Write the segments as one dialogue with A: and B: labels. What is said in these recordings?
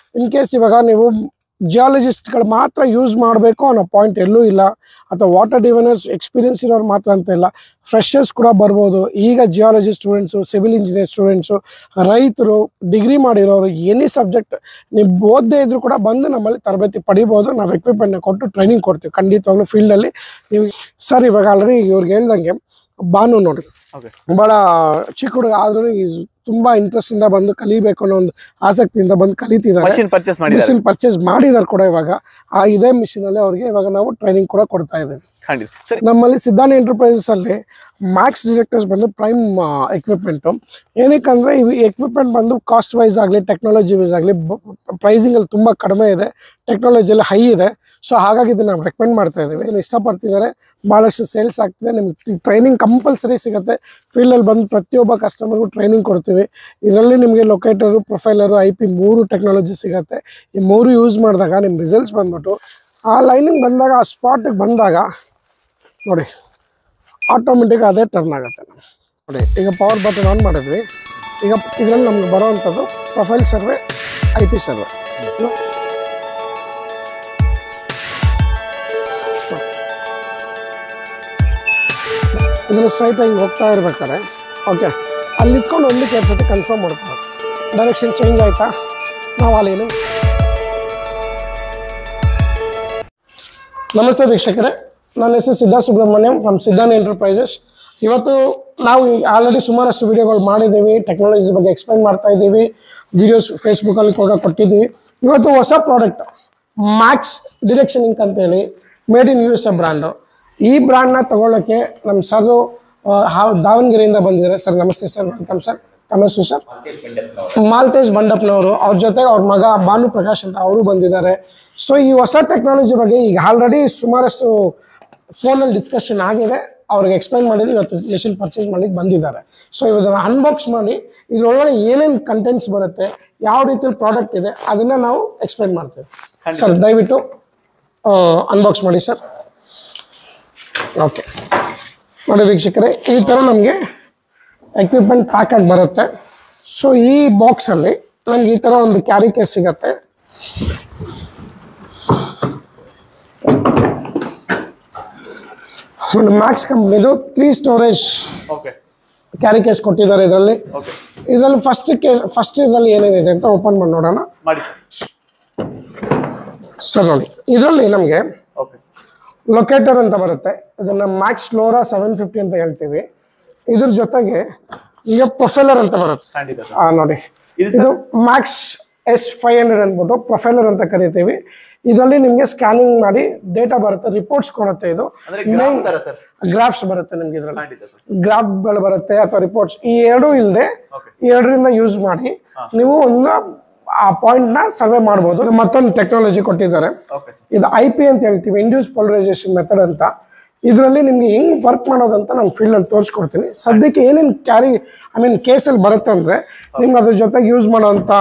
A: In case ಇವಾಗ ನೀವು ಜಿಯಾಲಜಿಸ್ಟ್ಗಳು ಮಾತ್ರ ಯೂಸ್ ಮಾಡಬೇಕು ಅನ್ನೋ ಪಾಯಿಂಟ್ ಎಲ್ಲೂ ಇಲ್ಲ ಅಥವಾ ವಾಟರ್ ಡಿವೈನರ್ಸ್ ಎಕ್ಸ್ಪೀರಿಯನ್ಸ್ ಇರೋರು ಮಾತ್ರ ಅಂತ ಇಲ್ಲ ಫ್ರೆಶರ್ಸ್ ಕೂಡ ಬರ್ಬೋದು ಈಗ geology students civil engineer students ರೈತರು ಡಿಗ್ರಿ ಮಾಡಿರೋರು ಎನಿ ಸಬ್ಜೆಕ್ಟ್ ನೀವು ಓದದೇ ಇದ್ರು ಕೂಡ ಬಂದು ನಮ್ಮಲ್ಲಿ ತರಬೇತಿ ಪಡಿಬೋದು ನಾವು ಎಕ್ವಿಪ್ಮೆಂಟ್ನ ಕೊಟ್ಟು ಟ್ರೈನಿಂಗ್ ಕೊಡ್ತೀವಿ ಖಂಡಿತವಾಗ್ಲೂ ಫೀಲ್ಡಲ್ಲಿ ನೀವು ಸರ್ ಇವಾಗ ಆಲ್ರೆಡಿ ಇವ್ರಿಗೆ ಹೇಳ್ದಂಗೆ ಬಾನು ನೋಡಿ
B: ಓಕೆ
A: ಭಾಳ ಚಿಕ್ಕ ಹುಡುಗ ಆದ್ರೂ ತುಂಬಾ ಇಂಟ್ರೆಸ್ಟ್ ಇಂದ ಬಂದು ಕಲಿಬೇಕು ಅನ್ನೋ ಒಂದು ಆಸಕ್ತಿಯಿಂದ ಬಂದು ಕಲಿತಿದ್ದಾರೆ
B: ಮಷಿನ್ ಪರ್ಚೇಸ್ ಮಾಡಿದ್ದಾರೆ
A: ಮಿಷಿನ್ ಪರ್ಚೇಸ್ ಮಾಡಿದ್ದಾರೆ ಕೂಡ ಇವಾಗ ಆ ಇದೇ ಮಿಷಿನ್ ಅಲ್ಲಿ ಅವ್ರಿಗೆ ಇವಾಗ ನಾವು ಟ್ರೈನಿಂಗ್ ಕೂಡ ಕೊಡ್ತಾ ಇದ್ದೀವಿ
B: ಖಂಡಿತ ಸರಿ
A: ನಮ್ಮಲ್ಲಿ ಸಿದ್ಧಾಂತ ಎಂಟರ್ಪ್ರೈಸಸ್ ಅಲ್ಲಿ ಮ್ಯಾಕ್ಸ್ ಡಿರೆಕ್ಟರ್ಸ್ ಬಂದು ಪ್ರೈಮ್ ಎಕ್ವಿಪ್ಮೆಂಟ್ ಏನಕ್ಕಂದ್ರೆ ಇವು ಎಕ್ವಿಪ್ಮೆಂಟ್ ಬಂದು ಕಾಸ್ಟ್ ವೈಸ್ ಆಗಲಿ ಟೆಕ್ನಾಲಜಿ ವೈಸ್ ಆಗಲಿ ಪ್ರೈಸಿಂಗ್ ಅಲ್ಲಿ ತುಂಬಾ ಕಡಿಮೆ ಇದೆ ಟೆಕ್ನಾಲಜಿಯಲ್ಲಿ ಹೈ ಇದೆ ಸೊ ಹಾಗಾಗಿ ಇದನ್ನ ನಾವು ರೆಕಮೆಂಡ್ ಮಾಡ್ತಾ ಇದ್ದೀವಿ ಇದನ್ನ ಇಷ್ಟಪಡ್ತಿದ್ದಾರೆ ಭಾಳಷ್ಟು ಸೇಲ್ಸ್ ಆಗ್ತಿದೆ ನಿಮ್ಗೆ ಟ್ರೈನಿಂಗ್ ಕಂಪಲ್ಸರಿ ಸಿಗುತ್ತೆ ಫೀಲ್ಡಲ್ಲಿ ಬಂದು ಪ್ರತಿಯೊಬ್ಬ ಕಸ್ಟಮರ್ಗೂ ಟ್ರೈನಿಂಗ್ ಕೊಡ್ತೀವಿ ಇದರಲ್ಲಿ ನಿಮಗೆ ಲೊಕೇಟರು ಪ್ರೊಫೈಲರು ಐ ಪಿ ಮೂರು ಟೆಕ್ನಾಲಜಿ ಸಿಗುತ್ತೆ ಈ ಮೂರು ಯೂಸ್ ಮಾಡಿದಾಗ ನಿಮ್ಮ ರಿಸಲ್ಟ್ಸ್ ಬಂದ್ಬಿಟ್ಟು ಆ ಲೈನಿಂಗ್ ಬಂದಾಗ ಆ ಸ್ಪಾಟಿಗೆ ಬಂದಾಗ ನೋಡಿ ಆಟೋಮೆಟಿಕ್ ಅದೇ ಟರ್ನ್ ಆಗುತ್ತೆ ನೋಡಿ ಈಗ ಪವರ್ ಬಟನ್ ಆನ್ ಮಾಡಿದ್ವಿ ಈಗ ಇದರಲ್ಲಿ ನಮ್ಗೆ ಬರೋವಂಥದ್ದು profile survey I P survey ಇದನ್ನು ಸ್ಟ್ರೈಟ್ ಆಗಿ ಹೋಗ್ತಾ ಇರ್ಬೇಕಾದ್ರೆ ಓಕೆ ಅಲ್ಲಿ ನಿಂತ್ಕೊಂಡು ಒಂದು ಎರಡು ಸತಿ ಕನ್ಫರ್ಮ್ ಮಾಡ್ಕೊಂಡು ಡೈರೆಕ್ಷನ್ ಚೇಂಜ್ ಆಯ್ತಾ ನಾವು ಅಲ್ಲೇನು ನಮಸ್ತೆ ವೀಕ್ಷಕರೇ ನನ್ನ ಹೆಸರು ಸಿದ್ಧಾ ಸುಬ್ರಹ್ಮಣ್ಯಂ ಫ್ರಮ್ ಸಿದ್ಧಾನ್ ಎಂಟರ್ಪ್ರೈಸಸ್ ಇವತ್ತು ನಾವು ಆಲ್ರೆಡಿ ಸುಮಾರಷ್ಟು ವಿಡಿಯೋಗಳು ಮಾಡಿದ್ದೀವಿ ಟೆಕ್ನಾಲಜೀಸ್ ಬಗ್ಗೆ ಎಕ್ಸ್ಪ್ಲೈನ್ ಮಾಡ್ತಾ ಇದ್ದೀವಿ ವಿಡಿಯೋಸ್ ಫೇಸ್ಬುಕ್ಕಲ್ಲಿ ಕೂಡ ಕೊಟ್ಟಿದ್ದೀವಿ ಇವತ್ತು ಹೊಸ ಪ್ರಾಡಕ್ಟ್ ಮ್ಯಾಕ್ಸ್ ಡಿರೆಕ್ಷನ್ ಇಂಕ್ ಅಂತೇಳಿ made in U S A brand ಈ ಬ್ರ್ಯಾಂಡ್ನ ತಗೊಳ್ಳೋಕ್ಕೆ ನಮ್ಮ ಸರ್ ದಾವಣಗೆರೆಯಿಂದ ಬಂದಿದ್ದಾರೆ ಸರ್ ನಮಸ್ತೆ ಸರ್ ವೆಲ್ಕಮ್ ಸರ್ ತಮ್ಮ ಹೆಸರು ಸರ್ ಮಾಲ್ತೇಶ್ ಬಂಡಪ್ನವರು ಅವ್ರ ಜೊತೆ ಅವ್ರ ಮಗ ಭಾನು ಪ್ರಕಾಶ್ ಅಂತ ಅವರು ಬಂದಿದ್ದಾರೆ ಸೊ ಈ ಹೊಸ ಟೆಕ್ನಾಲಜಿ ಬಗ್ಗೆ ಈಗ ಆಲ್ರೆಡಿ ಸುಮಾರಷ್ಟು ಫೋನಲ್ಲಿ ಡಿಸ್ಕಷನ್ ಆಗಿದೆ ಅವ್ರಿಗೆ ಎಕ್ಸ್ಪ್ಲೈನ್ ಮಾಡಿದ್ರೆ ಇವತ್ತು ಮೆಷಿನ್ ಪರ್ಚೇಸ್ ಮಾಡ್ಲಿಕ್ಕೆ ಬಂದಿದ್ದಾರೆ ಸೊ ಇವತ್ತನ್ನು ಅನ್ಬಾಕ್ಸ್ ಮಾಡಿ ಇದ್ರೊಳಗಡೆ ಏನೇನು ಕಂಟೆಂಟ್ಸ್ ಬರುತ್ತೆ ಯಾವ ರೀತಿಯಲ್ಲಿ ಪ್ರಾಡಕ್ಟ್ ಇದೆ ಅದನ್ನ ನಾವು ಎಕ್ಸ್ಪ್ಲೈನ್ ಮಾಡ್ತೀವಿ ಸರ್ ದಯವಿಟ್ಟು ಅನ್ಬಾಕ್ಸ್ ಮಾಡಿ ಸರ್ ಓಕೆ ನೋಡಿ ವೀಕ್ಷಕರೇ ಈ ಥರ ನಮಗೆ ಎಕ್ವಿಪ್ಮೆಂಟ್ ಪ್ಯಾಕ್ ಆಗಿ ಬರುತ್ತೆ ಸೊ ಈ ಬಾಕ್ಸಲ್ಲಿ ನಮ್ಗೆ ಈ ಥರ ಒಂದು ಕ್ಯಾರಿ ಕೇಸ್ ಸಿಗತ್ತೆ ಒಂದು ಮ್ಯಾಕ್ಸ್ ಕಂಪ್ನಿದು three storage
B: okay
A: carry case ಕೊಟ್ಟಿದ್ದಾರೆ ಇದರಲ್ಲಿ
B: ಓಕೆ
A: ಇದರಲ್ಲಿ ಫಸ್ಟ್ ಕೇಸ್ ಫಸ್ಟ್ ಇದರಲ್ಲಿ ಏನೇನಿದೆ ಅಂತ ಓಪನ್ ಮಾಡಿ ನೋಡೋಣ
B: ಮಾಡಿ ಸರ್
A: ಸರ್ ನೋಡಿ ಇದರಲ್ಲಿ ನಮಗೆ
B: ಓಕೆ
A: ಲೊಕೇಟರ್ ಅಂತ ಬರುತ್ತೆ ಇದನ್ನ ಮ್ಯಾಕ್ಸ್ ಫ್ಲೋರಾ ಸೆವೆನ್ ಫಿಫ್ಟಿ ಅಂತ ಹೇಳ್ತೀವಿ ಇದ್ರ ಜೊತೆಗೆ ಈಗ ಪ್ರೊಫೈಲರ್ ಅಂತ ಬರುತ್ತೆ
B: ಖಂಡಿತ ಸರ್
A: ಆ ನೋಡಿ
B: ಇದು
A: ಇದು ಮ್ಯಾಕ್ಸ್ ಎಸ್ ಫೈವ್ ಹಂಡ್ರೆಡ್ ಅಂದ್ಬಿಟ್ಟು ಪ್ರೊಫೈಲರ್ ಅಂತ ಕರಿತೀವಿ ಇದರಲ್ಲಿ ನಿಮಗೆ ಸ್ಕ್ಯಾನಿಂಗ್ ಮಾಡಿ ಡೇಟಾ ಬರುತ್ತೆ ರಿಪೋರ್ಟ್ಸ್ ಕೊಡುತ್ತೆ ಇದು
B: ಅಂದ್ರೆ ಗ್ರಾಫ್ ತರ ಸರ್
A: ಗ್ರಾಫ್ಸ್ ಬರುತ್ತೆ ನಿಮ್ಗೆ ಇದರಲ್ಲಿ
B: ಖಂಡಿತ ಸರ್
A: ಗ್ರಾಫ್ಗಳು ಬರುತ್ತೆ ಅಥವಾ ರಿಪೋರ್ಟ್ಸ್ ಈ ಎರಡೂ ಇಲ್ಲದೆ
B: ಓಕೆ
A: ಈ ಎರಡರಿಂದ ಯೂಸ್ ಮಾಡಿ ನೀವು ಒಂದು ಆ ಪಾಯಿಂಟ್ನ ಸರ್ವೆ ಮಾಡ್ಬೋದು ಇದು ಮತ್ತೊಂದು ಟೆಕ್ನಾಲಜಿ ಕೊಟ್ಟಿದ್ದಾರೆ
B: ಓಕೆ ಸರ್
A: ಇದು ಐ ಪಿ ಅಂತ ಹೇಳ್ತೀವಿ ಇಂಡ್ಯೂಸ್ ಪೋಲರೈಸೇಷನ್ ಮೆಥಡ್ ಅಂತ ಇದರಲ್ಲಿ ನಿಮ್ಗೆ ಹೆಂಗ್ ವರ್ಕ್ ಮಾಡೋದಂತ ನಾನು ಫೀಲ್ಡ್ ಅಲ್ಲಿ ತೋರಿಸ್ಕೊಡ್ತೀನಿ ಸದ್ಯಕ್ಕೆ ಏನೇನು ಕ್ಯಾರಿ ಐ ಮೀನ್ ಕೇಸಲ್ಲಿ ಬರುತ್ತೆ ಅಂದ್ರೆ ನಿಮ್ಗೆ ಅದ್ರ ಜೊತೆಗೆ ಯೂಸ್ ಮಾಡೋಂಥ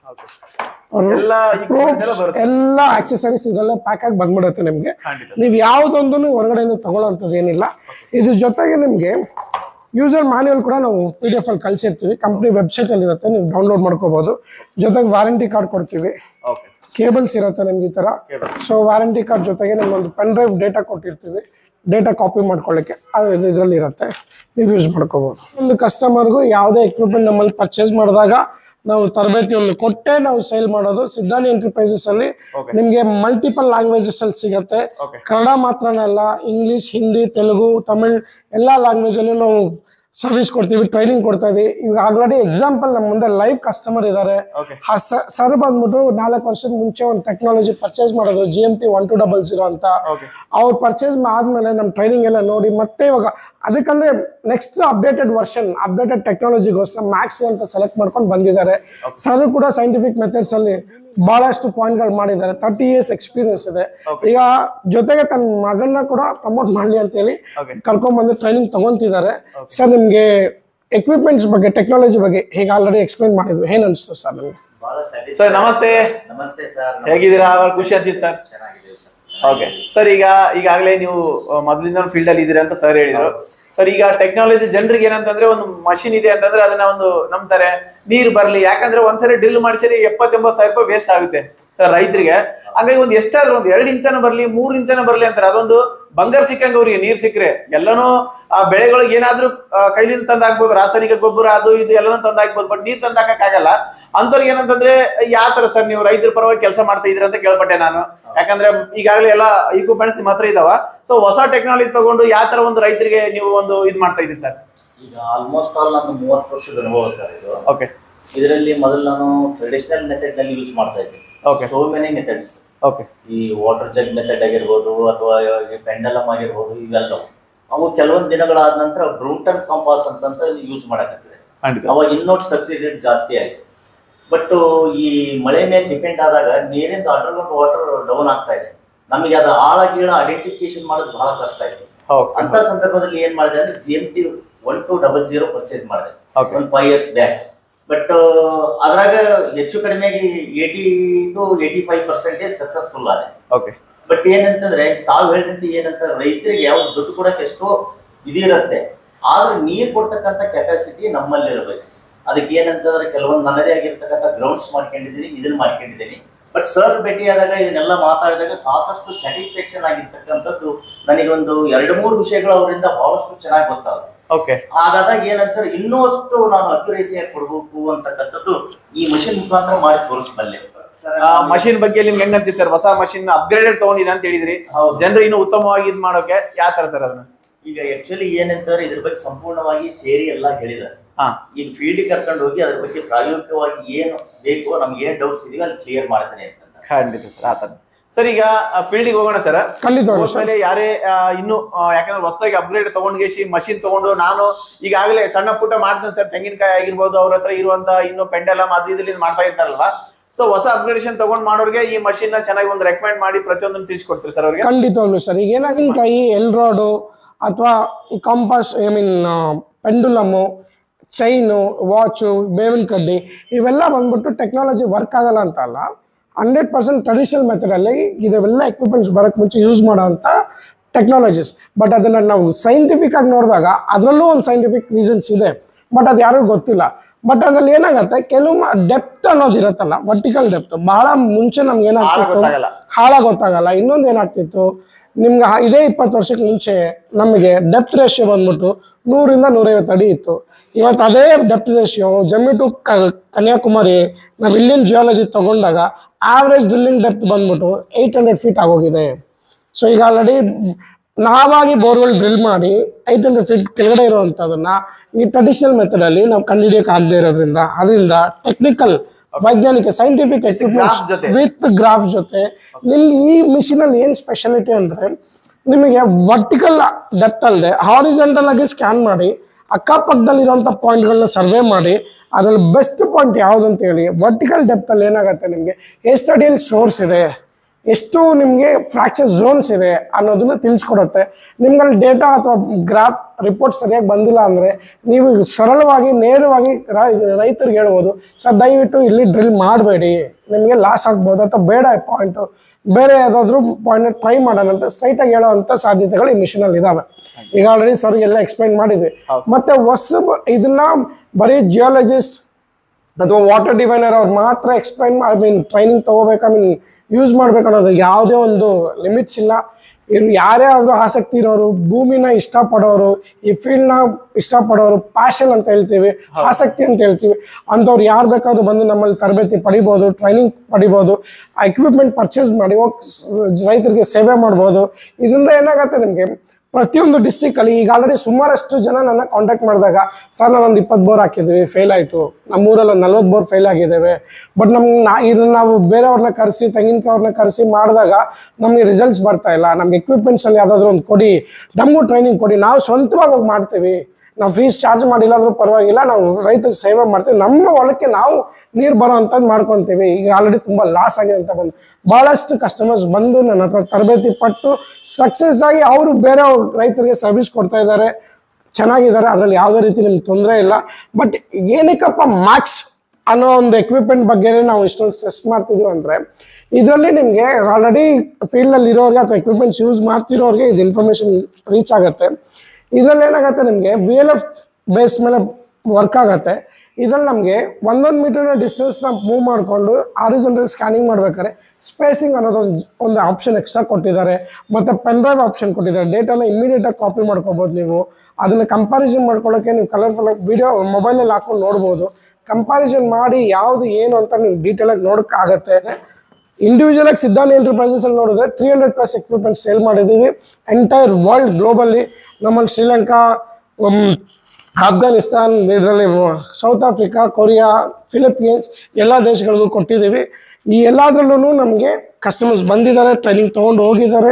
B: ಓಕೆ ಎಲ್ಲ equipments ಎಲ್ಲ ಬರುತ್ತೆ
A: ಎಲ್ಲ ಆಕ್ಸೆಸರೀಸ್ ಇದೆಲ್ಲ ಪ್ಯಾಕ್ ಆಗಿ ಬಂದ್ಬಿಡುತ್ತೆ ನಿಮ್ಗೆ
B: ಖಂಡಿತ
A: ನೀವು ಯಾವುದೊಂದು ಹೊರಗಡೆಯಿಂದ ತಗೊಳ್ಳೋಂಥದ್ದು ಏನಿಲ್ಲ ಇದ್ರ ಜೊತೆಗೆ ನಿಮಗೆ ಯೂಸರ್ ಮ್ಯಾನ್ಯಲ್ ಕೂಡ ನಾವು ಪಿ ಡಿ ಎಫ್ ಅಲ್ಲಿ ಕಳಿಸಿರ್ತೀವಿ ಕಂಪ್ನಿ ವೆಬ್ಸೈಟ್ ಅಲ್ಲಿ ಇರುತ್ತೆ ನೀವು ಡೌನ್ಲೋಡ್ ಮಾಡ್ಕೋಬಹುದು ಜೊತೆಗೆ ವಾರಂಟಿ ಕಾರ್ಡ್ ಕೊಡ್ತೀವಿ
B: ಓಕೆ ಸರ್
A: ಕೇಬಲ್ಸ್ ಇರುತ್ತೆ ನಿಮ್ಗೆ ಈ ಥರ
B: Cable.
A: ಸೊ ವಾರಂಟಿ ಕಾರ್ಡ್ ಜೊತೆಗೆ ನಿಮ್ಗೊಂದು ಪೆನ್ ಡ್ರೈವ್ ಡೇಟಾ ಕೊಟ್ಟಿರ್ತೀವಿ ಡೇಟಾ ಕಾಪಿ ಮಾಡ್ಕೊಳ್ಳಿಕ್ಕೆ ಅದು ಇದು ಇದರಲ್ಲಿ ಇರುತ್ತೆ ನೀವು ಯೂಸ್ ಮಾಡ್ಕೋಬೋದು ಒಂದು ಕಸ್ಟಮರ್ಗೂ ಯಾವುದೇ ಎಕ್ವಿಪ್ಮೆಂಟ್ ನಮ್ಮಲ್ಲಿ ಪರ್ಚೇಸ್ ಮಾಡಿದಾಗ ನಾವು ತರಬೇತಿಯನ್ನು ಕೊಟ್ಟೆ ನಾವು ಸೇಲ್ ಮಾಡೋದು ಸಿದ್ಧಾನಿ ಎಂಟರ್ಪ್ರೈಸಸ್ ಅಲ್ಲಿ
B: Okay.
A: ನಿಮಗೆ ಮಲ್ಟಿಪಲ್ ಲ್ಯಾಂಗ್ವೇಜಸ್ ಅಲ್ಲಿ ಸಿಗುತ್ತೆ
B: ಓಕೆ
A: ಕನ್ನಡ ಮಾತ್ರನಲ್ಲ ಇಂಗ್ಲಿಷ್ ಹಿಂದಿ ತೆಲುಗು ತಮಿಳ್ ಎಲ್ಲ ಲ್ಯಾಂಗ್ವೇಜ್ ಅಲ್ಲಿ ನಾವು ಸರ್ವಿಸ್ ಕೊಡ್ತೀವಿ ಟ್ರೈನಿಂಗ್ ಕೊಡ್ತಾ ಇದೀವಿ ಈಗ ಆಲ್ರೆಡಿ ಎಕ್ಸಾಂಪಲ್ ನಮ್ಮ ಮುಂದೆ ಲೈವ್ ಕಸ್ಟಮರ್ ಇದ್ದಾರೆ
B: ಓಕೆ
A: ಸರ್ ಬಂದ್ಬಿಟ್ಟು ನಾಲ್ಕು ವರ್ಷದ ಮುಂಚೆ ಒಂದು ಟೆಕ್ನಾಲಜಿ ಪರ್ಚೇಸ್ ಮಾಡೋದು G M T one two double zero ಅಂತ
B: ಓಕೆ
A: ಅವ್ರು ಪರ್ಚೇಸ್ ಆದ್ಮೇಲೆ ನಮ್ಮ ಟ್ರೈನಿಂಗ್ ಎಲ್ಲ ನೋಡಿ ಮತ್ತೆ ಇವಾಗ ಅದಕ್ಕಂದ್ರೆ ನೆಕ್ಸ್ಟ್ ಅಪ್ಡೇಟೆಡ್ ವರ್ಷನ್ ಅಪ್ಡೇಟೆಡ್ ಟೆಕ್ನಾಲಜಿಗೋಸ್ಕರ ಮ್ಯಾಕ್ಸ್ ಅಂತ ಸೆಲೆಕ್ಟ್ ಮಾಡ್ಕೊಂಡು ಬಂದಿದ್ದಾರೆ ಸರ್ ಕೂಡ ಸೈಂಟಿಫಿಕ್ ಮೆಥಡ್ಸ್ ಅಲ್ಲಿ ಬಹಳಷ್ಟು ಪಾಯಿಂಟ್ಗಳು ಮಾಡಿದ್ದಾರೆ ತರ್ಟಿ ಇಯರ್ಸ್ ಎಕ್ಸ್ಪೀರಿಯನ್ಸ್ ಇದೆ ಈಗ ಜೊತೆಗೆ ತನ್ನ ಮಗನ್ನ ಕೂಡ ಪ್ರಮೋಟ್ ಮಾಡ್ಲಿ ಅಂತ ಹೇಳಿ
B: ಓಕೆ
A: ಕರ್ಕೊಂಡ್ ಬಂದು ಟ್ರೈನಿಂಗ್ ತಗೊಂತಿದ್ದಾರೆ ಸರ್ ನಿಮ್ಗೆ ಎಕ್ವಿಪ್ಮೆಂಟ್ಸ್ ಬಗ್ಗೆ ಟೆಕ್ನಾಲಜಿ ಬಗ್ಗೆ ಹೇಗೆ ಆಲ್ರೆಡಿ ಎಕ್ಸ್ಪ್ಲೈನ್ ಮಾಡಿದ್ವಿ ಏನ್ ಅನಿಸ್ತು ಸರ್ ನಿಮ್ಗೆ
C: ಬಹಳ satisfied.
B: ಸರ್ ನಮಸ್ತೆ
C: ನಮಸ್ತೆ ಸರ್
B: ಹೇಗಿದ್ದೀರಾ ಅವಾಗ ಖುಷಿ ಅನ್ಸಿತ್ತು ಸರ್
C: ಚೆನ್ನಾಗಿದೆ ಸರ್
B: ಓಕೆ ಸರ್ ಈಗ ಈಗಾಗಲೇ ನೀವು ಮೊದಲಿಂದ ಫೀಲ್ಡ್ ಅಲ್ಲಿ ಇದ್ದೀರಾ ಅಂತ ಸರ್ ಹೇಳಿದ್ರು ಸರ್ ಈಗ ಟೆಕ್ನಾಲಜಿ ಜನರಿಗೆ ಏನಂತಂದ್ರೆ ಒಂದು ಮಷಿನ್ ಇದೆ ಅಂತಂದ್ರೆ ಅದನ್ನ ಒಂದು ನಂಬ್ತಾರೆ ನೀರ್ ಬರ್ಲಿ ಯಾಕಂದ್ರೆ ಒಂದ್ಸರಿ ಡ್ರಿಲ್ ಮಾಡಿಸಿರಿ ಎಪ್ಪತ್ತೆಂಬತ್ತು ಸಾವಿರ ರೂಪಾಯಿ ವೇಸ್ಟ್ ಆಗುತ್ತೆ ಸರ್ ರೈತರಿಗೆ ಹಾಗಾಗಿ ಒಂದ್ ಎಷ್ಟಾದ್ರೂ ಒಂದ್ ಎರಡ್ ಇಂಚನ ಬರ್ಲಿ ಮೂರ್ ಇಂಚನ ಬರ್ಲಿ ಅಂತಾರೆ ಅದೊಂದು ಬಂಗಾರ ಸಿಕ್ಕಂಗ ಅವ್ರಿಗೆ ನೀರ್ ಸಿಕ್ಕರೆ ಎಲ್ಲಾನು ಆ ಬೆಳೆಗಳಿಗೆ ಏನಾದ್ರೂ ಆ, ಕೈಲಿಂದ ತಂದ್ ಹಾಕ್ಬೋದು ರಾಸಾಯನಿಕ ಗೊಬ್ಬರ ಅದು ಇದು ಎಲ್ಲಾನು ತಂದ್ ಹಾಕ್ಬೋದು ಬಟ್ ನೀರ್ ತಂದ್ ಹಾಕಕ್ ಆಗಲ್ಲ ಅಂತವ್ರಿಗೆ ಏನಂತಂದ್ರೆ ಯಾವ ತರ ಸರ್ ನೀವು ರೈತರ ಪರವಾಗಿ ಕೆಲಸ ಮಾಡ್ತಾ ಇದ್ರಿ ಅಂತ ಕೇಳ್ಪಟ್ಟೆ ನಾನು ಯಾಕಂದ್ರೆ ಈಗಾಗಲೇ ಎಲ್ಲ ಇಕ್ವಿಪ್ಮೆಂಟ್ಸ್ ನಿಮ್ಮ ಹತ್ರ ಇದಾವ ಸೊ ಹೊಸ ಟೆಕ್ನಾಲಜಿ ತಗೊಂಡು ಯಾವ ತರ ಒಂದು ರೈತರಿಗೆ ನೀವು ಒಂದು ಇದು ಮಾಡ್ತಾ ಇದ್ರಿ ಸರ್
C: ಈಗ ಆಲ್ಮೋಸ್ಟ್ ಆಲ್ ನಾನು ಮೂವತ್ತು ವರ್ಷದ ಅನುಭವ ಸರ್ ಇದು
B: ಓಕೆ
C: ಇದರಲ್ಲಿ ಮೊದಲು ನಾನು ಟ್ರೆಡಿಷನಲ್ ಮೆಥಡ್ ನಲ್ಲಿ ಯೂಸ್ ಮಾಡ್ತಾ ಇದ್ದೆ
B: Okay.
C: So many methods
B: okay
C: ಈ ವಾಟರ್ ಜಗ್ ಮೆಥಡ್ ಆಗಿರ್ಬೋದು ಅಥವಾ ಪೆಂಡಲಮ್ ಆಗಿರ್ಬೋದು ಇವೆಲ್ಲವು ಅವು ಕೆಲವೊಂದು ದಿನಗಳಾದ ನಂತರ ಬ್ರೂಟನ್ ಕಾಂಪಾಸ್ ಅಂತಂತ ಯೂಸ್ ಮಾಡಕತ್ತಿದೆ
B: ಖಂಡಿತ
C: ಅವಾಗ ಇನ್ನೊಟ್ಟು ಸಕ್ಸಿ ರೇಟ್ ಜಾಸ್ತಿ ಆಯ್ತು ಬಟ್ ಈ ಮಳೆ ಮೇಲೆ ಡಿಪೆಂಡ್ ಆದಾಗ ನೀರಿಂದ ಅಂಡರ್ಗ್ರೌಂಡ್ ವಾಟರ್ ಡೌನ್ ಆಗ್ತಾ ಇದೆ ನಮಗೆ ಅದು ಆಳ ಗೀಳ ಐಡೆಂಟಿಫಿಕೇಶನ್ ಮಾಡೋದು ಬಹಳ ಕಷ್ಟ ಆಯ್ತು
B: ಓಕೆ
C: ಅಂತ ಸಂದರ್ಭದಲ್ಲಿ ಏನ್ ಮಾಡಿದೆ ಅಂದ್ರೆ G M T one two double zero purchase ಮಾಡಿದೆ
B: ಓಕೆ
C: ಒಂದು ಫೈವ್ ಇಯರ್ಸ್ ಬ್ಯಾಕ್ ಬಟ್ ಅದ್ರಾಗ ಹೆಚ್ಚು ಕಡಿಮೆಗೆ eighty to eighty five percentage successful ಆದೆ
B: ಓಕೆ
C: ಬಟ್ ಏನಂತಂದ್ರೆ ತಾವು ಹೇಳಿದಂತೆ ಏನಂತ ರೈತರಿಗೆ ಯಾವ ದುಡ್ಡು ಕೊಡಕ್ಕೆ ಎಷ್ಟೋ ಇದಿರುತ್ತೆ ಆದ್ರೆ ನೀರು ಕೊಡ್ತಕ್ಕಂಥ ಕೆಪಾಸಿಟಿ ನಮ್ಮಲ್ಲಿ ಇರಬೇಕು ಅದಕ್ಕೆ ಏನಂತಂದ್ರೆ ಕೆಲವೊಂದು ನನ್ನದೇ ಆಗಿರ್ತಕ್ಕಂಥ ಗ್ರೌಂಡ್ಸ್ ಮಾಡ್ಕೊಂಡಿದ್ದೀನಿ ಇದನ್ನ ಮಾಡ್ಕೊಂಡಿದ್ದೀನಿ ಬಟ್ ಸರ್ ಭೇಟಿಯಾದಾಗ ಇದನ್ನೆಲ್ಲ ಮಾತಾಡಿದಾಗ ಸಾಕಷ್ಟು ಸ್ಯಾಟಿಸ್ಫ್ಯಾಕ್ಷನ್ ಆಗಿರ್ತಕ್ಕಂಥದ್ದು ನನಗೊಂದು ಎರಡು ಮೂರು ವಿಷಯಗಳು ಅವರಿಂದ ಬಹಳಷ್ಟು ಚೆನ್ನಾಗಿ ಗೊತ್ತಾಗುತ್ತೆ
B: ಓಕೆ
C: ಹಾಗಾದಾಗ ಏನಂತಾರೆ ಇನ್ನೂ ಅಷ್ಟು ನಾನು ಅಕ್ಯುರೇಸಿಯಾಗಿ ಕೊಡ್ಬೇಕು ಅಂತಕ್ಕಂಥದ್ದು ಈ ಮಷಿನ್ ಮುಖಾಂತರ ಮಾಡಿ ತೋರಿಸಬಲ್ಲೆ
B: ಮಷಿನ್ ಬಗ್ಗೆ ನಿಮ್ಗೆ ಹೆಂಗ್ ಅನ್ಸುತ್ತೆ ಹೊಸ ಮಷಿನ್ ಅಪ್ಗ್ರೇಡೆಡ್ ತಗೊಂಡಿದೆ ಅಂತ ಹೇಳಿದ್ರಿ
C: ಹೌದು.
B: ಜನರು ಇನ್ನು ಉತ್ತಮವಾಗಿ ಇದ್ ಮಾಡೋಕೆ ಯಾವ ತರ ಸರ್ ಅದನ್ನ
C: ಈಗ ಆಕ್ಚುಲಿ ಏನಂತಾರೆ ಇದ್ರ ಬಗ್ಗೆ ಸಂಪೂರ್ಣವಾಗಿ ಥಿಯರಿ ಎಲ್ಲ ಹೇಳಿದ್ದಾರೆ
B: ಹಾ
C: ಈಗ ಫೀಲ್ಡ್ ಕರ್ಕೊಂಡು ಹೋಗಿ ಅದ್ರ ಬಗ್ಗೆ ಪ್ರಾಯೋಗಿಕವಾಗಿ ಏನು ಬೇಕು ನಮ್ಗೆ ಏನ್ ಡೌಟ್ಸ್ ಇದೆಯೋ ಅಲ್ಲಿ ಕ್ಲಿಯರ್ ಮಾಡ್ತಾನೆ ಅಂತ
B: ಖಂಡಿತ ಸರ್ ಆತರ ಸರ್ ಈಗ ಫೀಲ್ಡಿಗೆ ಹೋಗೋಣ ಸರ್
A: ಖಂಡಿತವಾಗ್ಲೂ ಸರ್
B: ಹೋದ್ಮೇಲೆ ಯಾರೇ ಆ, ಇನ್ನು ಆ, ಯಾಕಂದ್ರೆ ಹೊಸದಾಗಿ ಅಪ್ಗ್ರೇಡ್ ತಗೊಂಡ್ಗೇಸಿ ಮಷಿನ್ ತಗೊಂಡು ನಾನು ಈಗಾಗಲೇ ಸಣ್ಣ ಪುಟ್ಟ ಮಾಡ್ತೇನೆ ಸರ್ ತೆಂಗಿನಕಾಯಿ ಆಗಿರ್ಬೋದು ಅವ್ರ ಹತ್ರ ಇರುವಂತ ಇನ್ನು ಪೆಂಡಲಮ್ ಅದು ಇದ್ರಲ್ಲಿ ಮಾಡ್ತಾ ಇರ್ತಾರಲ್ವಾ ಸೊ ಹೊಸ ಅಪ್ಗ್ರೇಡೇಷನ್ ತಗೊಂಡ್ ಮಾಡೋರಿಗೆ ಈ ಮಷಿನ್ ನ ಚೆನ್ನಾಗಿ ಒಂದು ರೆಕಮೆಂಡ್ ಮಾಡಿ ಪ್ರತಿಯೊಂದನ್ನು ತಿಳಿಸ್ಕೊಡ್ತೀರಿ ಸರ್ ಅವ್ರಿಗೆ
A: ಖಂಡಿತವಾಗ್ಲು ಸರ್ ಈಗ ಏನಾಗಿನಕಾಯಿ ಎಲ್ರೋಡು ಅಥವಾ ಈ compass I mean pendulum chain watch ಬೇವಿನ ಕಡ್ಡಿ ಇವೆಲ್ಲ ಬಂದ್ಬಿಟ್ಟು ಟೆಕ್ನಾಲಜಿ ವರ್ಕ್ ಆಗಲ್ಲ ಅಂತ ಅಲ್ಲ ಹಂಡ್ರೆಡ್ ಪರ್ಸೆಂಟ್ ಟ್ರೆಡಿಷನಲ್ ಮೆಥಡಲ್ಲಿ ಇದೆಲ್ಲ ಎಕ್ವಿಪ್ಮೆಂಟ್ಸ್ ಬರೋಕ್ಕೆ ಮುಂಚೆ ಯೂಸ್ ಮಾಡೋಂಥ ಟೆಕ್ನಾಲಜೀಸ್ ಬಟ್ ಅದನ್ನು ನಾವು ಸೈಂಟಿಫಿಕ್ ಆಗಿ ನೋಡಿದಾಗ ಅದರಲ್ಲೂ ಒಂದು ಸೈಂಟಿಫಿಕ್ ರೀಸನ್ಸ್ ಇದೆ ಬಟ್ ಅದು ಯಾರಿಗೂ ಗೊತ್ತಿಲ್ಲ ಬಟ್ ಅದ್ರಲ್ಲಿ ಏನಾಗುತ್ತೆ ಕೆಲವು ಡೆಪ್ತ್ ಅನ್ನೋದು ಇರುತ್ತಲ್ಲ ವರ್ಟಿಕಲ್ ಡೆಪ್ತ್ ಬಹಳ ಮುಂಚೆ ನಮ್ಗೆ
B: ಆಳ
A: ಏನಾಗ್ತಿತ್ತು
B: ಗೊತ್ತಾಗಲ್ಲ.
A: ಹಾಳ ಗೊತ್ತಾಗಲ್ಲ ಇನ್ನೊಂದು ಏನಾಗ್ತಿತ್ತು ನಿಮ್ಗೆ ಹ- ಇದೇ ಇಪ್ಪತ್ತು ವರ್ಷಕ್ಕೆ ಮುಂಚೆ ನಮಗೆ ಡೆಪ್ತ್ ರೇಷಿಯೋ ಬಂದ್ಬಿಟ್ಟು ನೂರಿಂದ ನೂರೈವತ್ತು ಅಡಿ ಇತ್ತು ಇವತ್ತು ಅದೇ depth ratio Jammu to Kanyakumari ನಾವು ಇಂಡಿಯನ್ ಜಿಯಾಲಜಿ ತಗೊಂಡಾಗ ಆವ್ರೇಜ್ ಡ್ರಿಲ್ಲಿಂಗ್ ಡೆಪ್ತ್ ಬಂದ್ಬಿಟ್ಟು ಏಯ್ಟ್ ಹಂಡ್ರೆಡ್ ಫೀಟ್ ಆಗೋಗಿದೆ ಸೊ ಈಗ ಆಲ್ರೆಡಿ ನಾವಾಗಿ ಬೋರ್ವೆಲ್ ಡ್ರಿಲ್ ಮಾಡಿ ಏಯ್ಟ್ ಹಂಡ್ರೆಡ್ ಫೀಟ್ ಕೆಳಗಡೆ ಇರುವಂಥದ್ದನ್ನ ಈ ಟ್ರೆಡಿಷನಲ್ ಮೆಥಡಲ್ಲಿ ನಾವು ಕಂಡುಹಿಡಿಯಕ್ಕೆ ಆಗದೆ ಇರೋದ್ರಿಂದ ಅದರಿಂದ ಟೆಕ್ನಿಕಲ್ ವೈಜ್ಞಾನಿಕ ಸೈಂಟಿಫಿಕ್ ಎಕ್ವಿಪ್ಮೆಂಟ್ಸ್
B: Graph ಜೊತೆ.
A: ವಿತ್ ಗ್ರಾಫ್ ಜೊತೆ ನಿಮ್ಗೆ ಈ ಮಿಷಿನಲ್ಲಿ ಏನು ಸ್ಪೆಷಾಲಿಟಿ ಅಂದರೆ ನಿಮಗೆ ವರ್ಟಿಕಲ್ ಡೆಪ್ತ್ ಅಲ್ಲದೆ ಹಾರಿಜೆಂಟಲ್ ಆಗಿ ಸ್ಕ್ಯಾನ್ ಮಾಡಿ ಅಕ್ಕಪಕ್ಕದಲ್ಲಿರುವಂಥ ಪಾಯಿಂಟ್ಗಳನ್ನ ಸರ್ವೆ ಮಾಡಿ ಅದ್ರಲ್ಲಿ ಬೆಸ್ಟ್ ಪಾಯಿಂಟ್ ಯಾವುದು ಅಂತ ಹೇಳಿ ವರ್ಟಿಕಲ್ ಡೆಪ್ತಲ್ಲಿ ಏನಾಗುತ್ತೆ ನಿಮಗೆ ಎಷ್ಟು ಅಡಿಯಲ್ಲಿ ಸೋರ್ಸ್ ಇದೆ ಎಷ್ಟು ನಿಮಗೆ ಫ್ರಾಕ್ಚರ್ ಝೋನ್ಸ್ ಇದೆ ಅನ್ನೋದನ್ನ ತಿಳಿಸ್ಕೊಡುತ್ತೆ ನಿಮ್ಗಲ್ಲಿ ಡೇಟಾ ಅಥವಾ ಗ್ರಾಫ್ ರಿಪೋರ್ಟ್ ಸರಿಯಾಗಿ ಬಂದಿಲ್ಲ ಅಂದರೆ ನೀವು ಸರಳವಾಗಿ ನೇರವಾಗಿ ರೈ- ರೈತರಿಗೆ ಹೇಳ್ಬೋದು ಸರ್ ದಯವಿಟ್ಟು ಇಲ್ಲಿ ಡ್ರಿಲ್ ಮಾಡಬೇಡಿ ನಿಮಗೆ ಲಾಸ್ ಆಗ್ಬೋದು ಅಥವಾ ಬೇಡ ಪಾಯಿಂಟು ಬೇರೆ ಯಾವುದಾದ್ರೂ ಪಾಯಿಂಟ್ ಟ್ರೈ ಮಾಡೋಣ ಅಂತ ಸ್ಟ್ರೈಟಾಗಿ ಹೇಳೋವಂಥ ಸಾಧ್ಯತೆಗಳು ಈ ಮಿಷಿನಲ್ಲಿ ಇದಾವೆ ಈಗ ಆಲ್ರೆಡಿ ಸರ್ಗೆಲ್ಲ ಎಕ್ಸ್ಪ್ಲೈನ್ ಮಾಡಿದ್ವಿ ಮತ್ತೆ ಹೊಸ ಇದನ್ನ ಬರೀ ಜಿಯಾಲಜಿಸ್ಟ್ ಅಥವಾ ವಾಟರ್ ಡಿವೈನರ್ ಅವ್ರು ಮಾತ್ರ ಎಕ್ಸ್ಪ್ಲೈನ್ ಐ ಮೀನ್ ಟ್ರೈನಿಂಗ್ ತೊಗೋಬೇಕು ಐ ಮೀನ್ ಯೂಸ್ ಮಾಡ್ಬೇಕು ಅನ್ನೋದು ಯಾವುದೇ ಒಂದು ಲಿಮಿಟ್ಸ್ ಇಲ್ಲ ಇವ್ರು ಯಾರೇ ಆದರೂ ಆಸಕ್ತಿ ಇರೋರು ಭೂಮಿನ ಇಷ್ಟಪಡೋರು ಈ ಫೀಲ್ಡ್ನ ಇಷ್ಟಪಡೋರು ಪ್ಯಾಷನ್ ಅಂತ ಹೇಳ್ತೀವಿ ಆಸಕ್ತಿ ಅಂತ ಹೇಳ್ತೀವಿ ಅಂಥವ್ರು ಯಾರು ಬೇಕಾದ್ರೂ ಬಂದು ನಮ್ಮಲ್ಲಿ ತರಬೇತಿ ಪಡಿಬೋದು ಟ್ರೈನಿಂಗ್ ಪಡಿಬೋದು ಆ ಎಕ್ವಿಪ್ಮೆಂಟ್ ಪರ್ಚೇಸ್ ಮಾಡಿ ಹೋಗಿ ಸ್- ರೈತರಿಗೆ ಸೇವೆ ಮಾಡ್ಬೋದು ಇದರಿಂದ ಏನಾಗುತ್ತೆ ನಿಮಗೆ ಪ್ರತಿಯೊಂದು ಡಿಸ್ಟಿಕಲ್ಲಿ ಈಗ ಆಲ್ರೆಡಿ ಸುಮಾರಷ್ಟು ಜನ ನನ್ನ ಕಾಂಟ್ಯಾಕ್ಟ್ ಮಾಡಿದಾಗ ಸರ್ ನಾನೊಂದು ಇಪ್ಪತ್ತು ಬೋರ್ ಹಾಕಿದ್ವಿ ಫೇಲ್ ಆಯಿತು ನಮ್ಮೂರಲ್ಲಿ ಒಂದು ನಲ್ವತ್ತು ಬೋರ್ ಫೇಲ್ ಆಗಿದ್ದೇವೆ ಬಟ್ ನಮ್ಗೆ ನಾ ಇದನ್ನ ನಾವು ಬೇರೆಯವ್ರನ್ನ ಕರೆಸಿ ತೆಂಗಿನಕಾಯವ್ರನ್ನ ಕರೆಸಿ ಮಾಡಿದಾಗ ನಮಗೆ ರಿಸಲ್ಟ್ಸ್ ಬರ್ತಾ ಇಲ್ಲ ನಮ್ಗೆ ಎಕ್ವಿಪ್ಮೆಂಟ್ಸಲ್ಲಿ ಯಾವುದಾದ್ರೂ ಒಂದು ಕೊಡಿ ನಮಗೂ ಟ್ರೈನಿಂಗ್ ಕೊಡಿ ನಾವು ಸ್ವಂತವಾಗಿ ಹೋಗಿ ಮಾಡ್ತೀವಿ ನಾವು ಫೀಸ್ ಚಾರ್ಜ್ ಮಾಡಿಲ್ಲ ಅಂದ್ರೂ ಪರವಾಗಿಲ್ಲ ನಾವು ರೈತರಿಗೆ ಸೇವೆ ಮಾಡ್ತೀವಿ ನಮ್ಮ ಹೊಲಕ್ಕೆ ನಾವು ನೀರು ಬರೋ ಅಂಥದ್ದು ಮಾಡ್ಕೊತೀವಿ ಈಗ ಆಲ್ರೆಡಿ ತುಂಬ ಲಾಸ್ ಆಗಿದೆ ಅಂತ ಬಂದು ಭಾಳಷ್ಟು ಕಸ್ಟಮರ್ಸ್ ಬಂದು ನನ್ನ ಹತ್ರ ತರಬೇತಿ ಪಟ್ಟು ಸಕ್ಸಸ್ ಆಗಿ ಅವರು ಬೇರೆ ರೈತರಿಗೆ ಸರ್ವಿಸ್ ಕೊಡ್ತಾ ಇದ್ದಾರೆ ಚೆನ್ನಾಗಿದ್ದಾರೆ ಅದರಲ್ಲಿ ಯಾವುದೇ ರೀತಿ ನಿಮ್ಗೆ ತೊಂದರೆ ಇಲ್ಲ ಬಟ್ ಏನಕ್ಕಪ್ಪ ಮ್ಯಾಕ್ಸ್ ಅನ್ನೋ ಒಂದು ಎಕ್ವಿಪ್ಮೆಂಟ್ ಬಗ್ಗೆನೇ ನಾವು ಇಷ್ಟೊಂದು ಸ್ಟ್ರೆಸ್ ಮಾಡ್ತಿದ್ವಿ ಅಂದರೆ ಇದರಲ್ಲಿ ನಿಮಗೆ ಆಲ್ರೆಡಿ ಫೀಲ್ಡಲ್ಲಿ ಇರೋರಿಗೆ ಅಥವಾ ಎಕ್ವಿಪ್ಮೆಂಟ್ಸ್ ಯೂಸ್ ಮಾಡ್ತಿರೋರಿಗೆ ಇದು ಇನ್ಫಾರ್ಮೇಷನ್ ರೀಚ್ ಆಗುತ್ತೆ ಇದ್ರಲ್ಲಿ ಏನಾಗತ್ತೆ ನಿಮಗೆ ವಿ ಎಲ್ ಎಫ್ ಬೇಸ್ ಮೇಲೆ ವರ್ಕ್ ಆಗತ್ತೆ ಇದ್ರಲ್ಲಿ ನಮಗೆ ಒಂದೊಂದು ಮೀಟರ್ನ ಡಿಸ್ಟೆನ್ಸ್ನ ಮೂವ್ ಮಾಡಿಕೊಂಡು ಆರಿಸೆಂಟಲ್ ಸ್ಕ್ಯಾನಿಂಗ್ ಮಾಡ್ಬೇಕಾದ್ರೆ ಸ್ಪೇಸಿಂಗ್ ಅನ್ನೋದೊಂದು ಒಂದು ಆಪ್ಷನ್ ಎಕ್ಸ್ಟ್ರಾ ಕೊಟ್ಟಿದ್ದಾರೆ ಮತ್ತು ಪೆನ್ ಡ್ರೈವ್ ಆಪ್ಷನ್ ಕೊಟ್ಟಿದ್ದಾರೆ ಡೇಟಾನ ಇಮಿಡಿಯೇಟಾಗಿ ಕಾಪಿ ಮಾಡ್ಕೋಬೋದು ನೀವು ಅದನ್ನು ಕಂಪ್ಯಾರಿಸನ್ ಮಾಡ್ಕೊಳ್ಳೋಕ್ಕೆ ನೀವು ಕಲರ್ಫುಲ್ ವಿಡಿಯೋ ಮೊಬೈಲಲ್ಲಿ ಹಾಕೊಂಡು ನೋಡ್ಬೋದು ಕಂಪ್ಯಾರಿಸನ್ ಮಾಡಿ ಯಾವುದು ಏನು ಅಂತ ನೀವು ಡೀಟೇಲಾಗಿ ನೋಡೋಕ್ಕಾಗತ್ತೆ ಇಂಡಿವಿಜುವಲ್ ಆಗಿ ಸಿದ್ಧಾಂತ ಎಂಟರ್ಪ್ರೈಸಸ್ ಅಲ್ಲಿ ನೋಡಿದ್ರೆ three hundred plus equipment sale ಮಾಡಿದ್ದೀವಿ ಎಂಟೈರ್ ವರ್ಲ್ಡ್ ಗ್ಲೋಬಲ್ಲಿ ನಮ್ಮಲ್ಲಿ ಶ್ರೀಲಂಕಾ ಉಮ್, ಆಫ್ಘಾನಿಸ್ತಾನ್ ಇದರಲ್ಲಿ ಸೌತ್ ಆಫ್ರಿಕಾ ಕೊರಿಯಾ ಫಿಲಿಪೀನ್ಸ್ ಎಲ್ಲ ದೇಶಗಳಿಗೂ ಕೊಟ್ಟಿದ್ದೀವಿ ಈ ಎಲ್ಲದರಲ್ಲೂ ನಮಗೆ ಕಸ್ಟಮರ್ಸ್ ಬಂದಿದ್ದಾರೆ ಟ್ರೈನಿಂಗ್ ತೊಗೊಂಡು ಹೋಗಿದ್ದಾರೆ